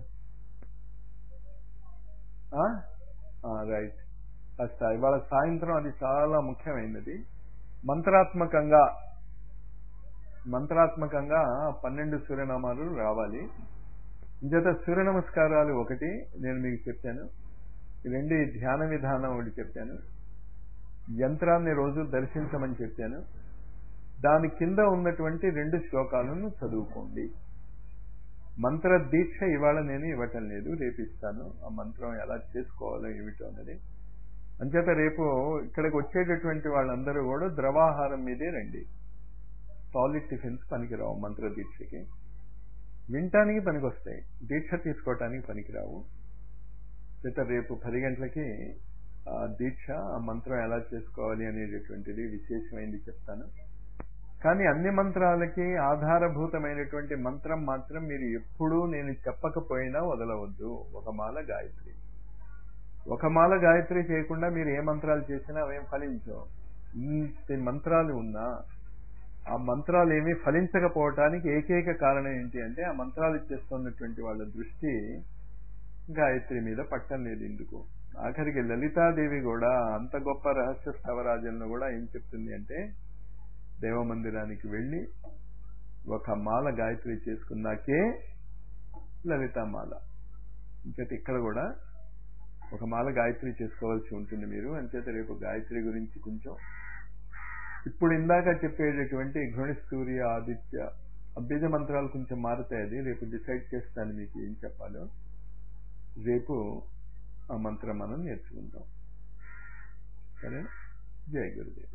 రైట్ కాస్త ఇవాళ సాయంత్రం అది చాలా ముఖ్యమైనది మంత్రాత్మకంగా మంత్రాత్మకంగా పన్నెండు సూర్యనామాలు రావాలి ఇంచేత సూర్య నమస్కారాలు ఒకటి నేను మీకు చెప్పాను రెండు ధ్యాన విధానం ఒకటి చెప్పాను యంత్రాన్ని రోజు దర్శించమని చెప్పాను దాని కింద ఉన్నటువంటి రెండు శ్లోకాలను చదువుకోండి మంత్ర దీక్ష ఇవాళ నేను ఇవ్వటం లేదు రేపు ఇస్తాను ఆ మంత్రం ఎలా చేసుకోవాలో ఏమిటో అన్నది అంచేత రేపు ఇక్కడికి వచ్చేటటువంటి వాళ్ళందరూ కూడా ద్రవాహారం మీదే రండి సాలిడ్ టిఫిన్స్ పనికిరావు మంత్ర దీక్షకి వినటానికి పనికొస్తాయి దీక్ష తీసుకోవటానికి పనికిరావు చేత రేపు పది గంటలకి ఆ దీక్ష ఆ మంత్రం ఎలా చేసుకోవాలి అనేటటువంటిది విశేషమైంది చెప్తాను కానీ అన్ని మంత్రాలకి ఆధారభూతమైనటువంటి మంత్రం మాత్రం మీరు ఎప్పుడూ నేను చెప్పకపోయినా వదలవద్దు ఒక మాల గాయత్రి ఒక మాల గాయత్రి చేయకుండా మీరు ఏ మంత్రాలు చేసినా అవేం ఫలించవు ఇంత మంత్రాలు ఉన్నా ఆ మంత్రాలు ఏమీ ఫలించకపోవటానికి ఏకైక కారణం ఏంటి అంటే ఆ మంత్రాలు ఇచ్చేస్తున్నటువంటి వాళ్ళ దృష్టి గాయత్రి మీద పట్టం లేదు ఎందుకు ఆఖరికి లలితాదేవి కూడా అంత గొప్ప రహస్య స్థవరాజంలో కూడా ఏం చెప్తుంది అంటే దేవమందిరానికి వెళ్ళి ఒక మాల గాయత్రి చేసుకున్నాకే లలితామాల ఇంకటి ఇక్కడ కూడా ఒక మాల గాయత్రి చేసుకోవాల్సి ఉంటుంది మీరు అంచేత రేపు గాయత్రి గురించి కొంచెం ఇప్పుడు ఇందాక చెప్పేటటువంటి ఘృణి సూర్య ఆదిత్య బీజ మంత్రాలు కొంచెం మారుతాయి అది రేపు డిసైడ్ చేస్తాను మీకు ఏం చెప్పాలో రేపు ఆ మంత్రం మనం నేర్చుకుందాం సరే జయ గురుదేవ్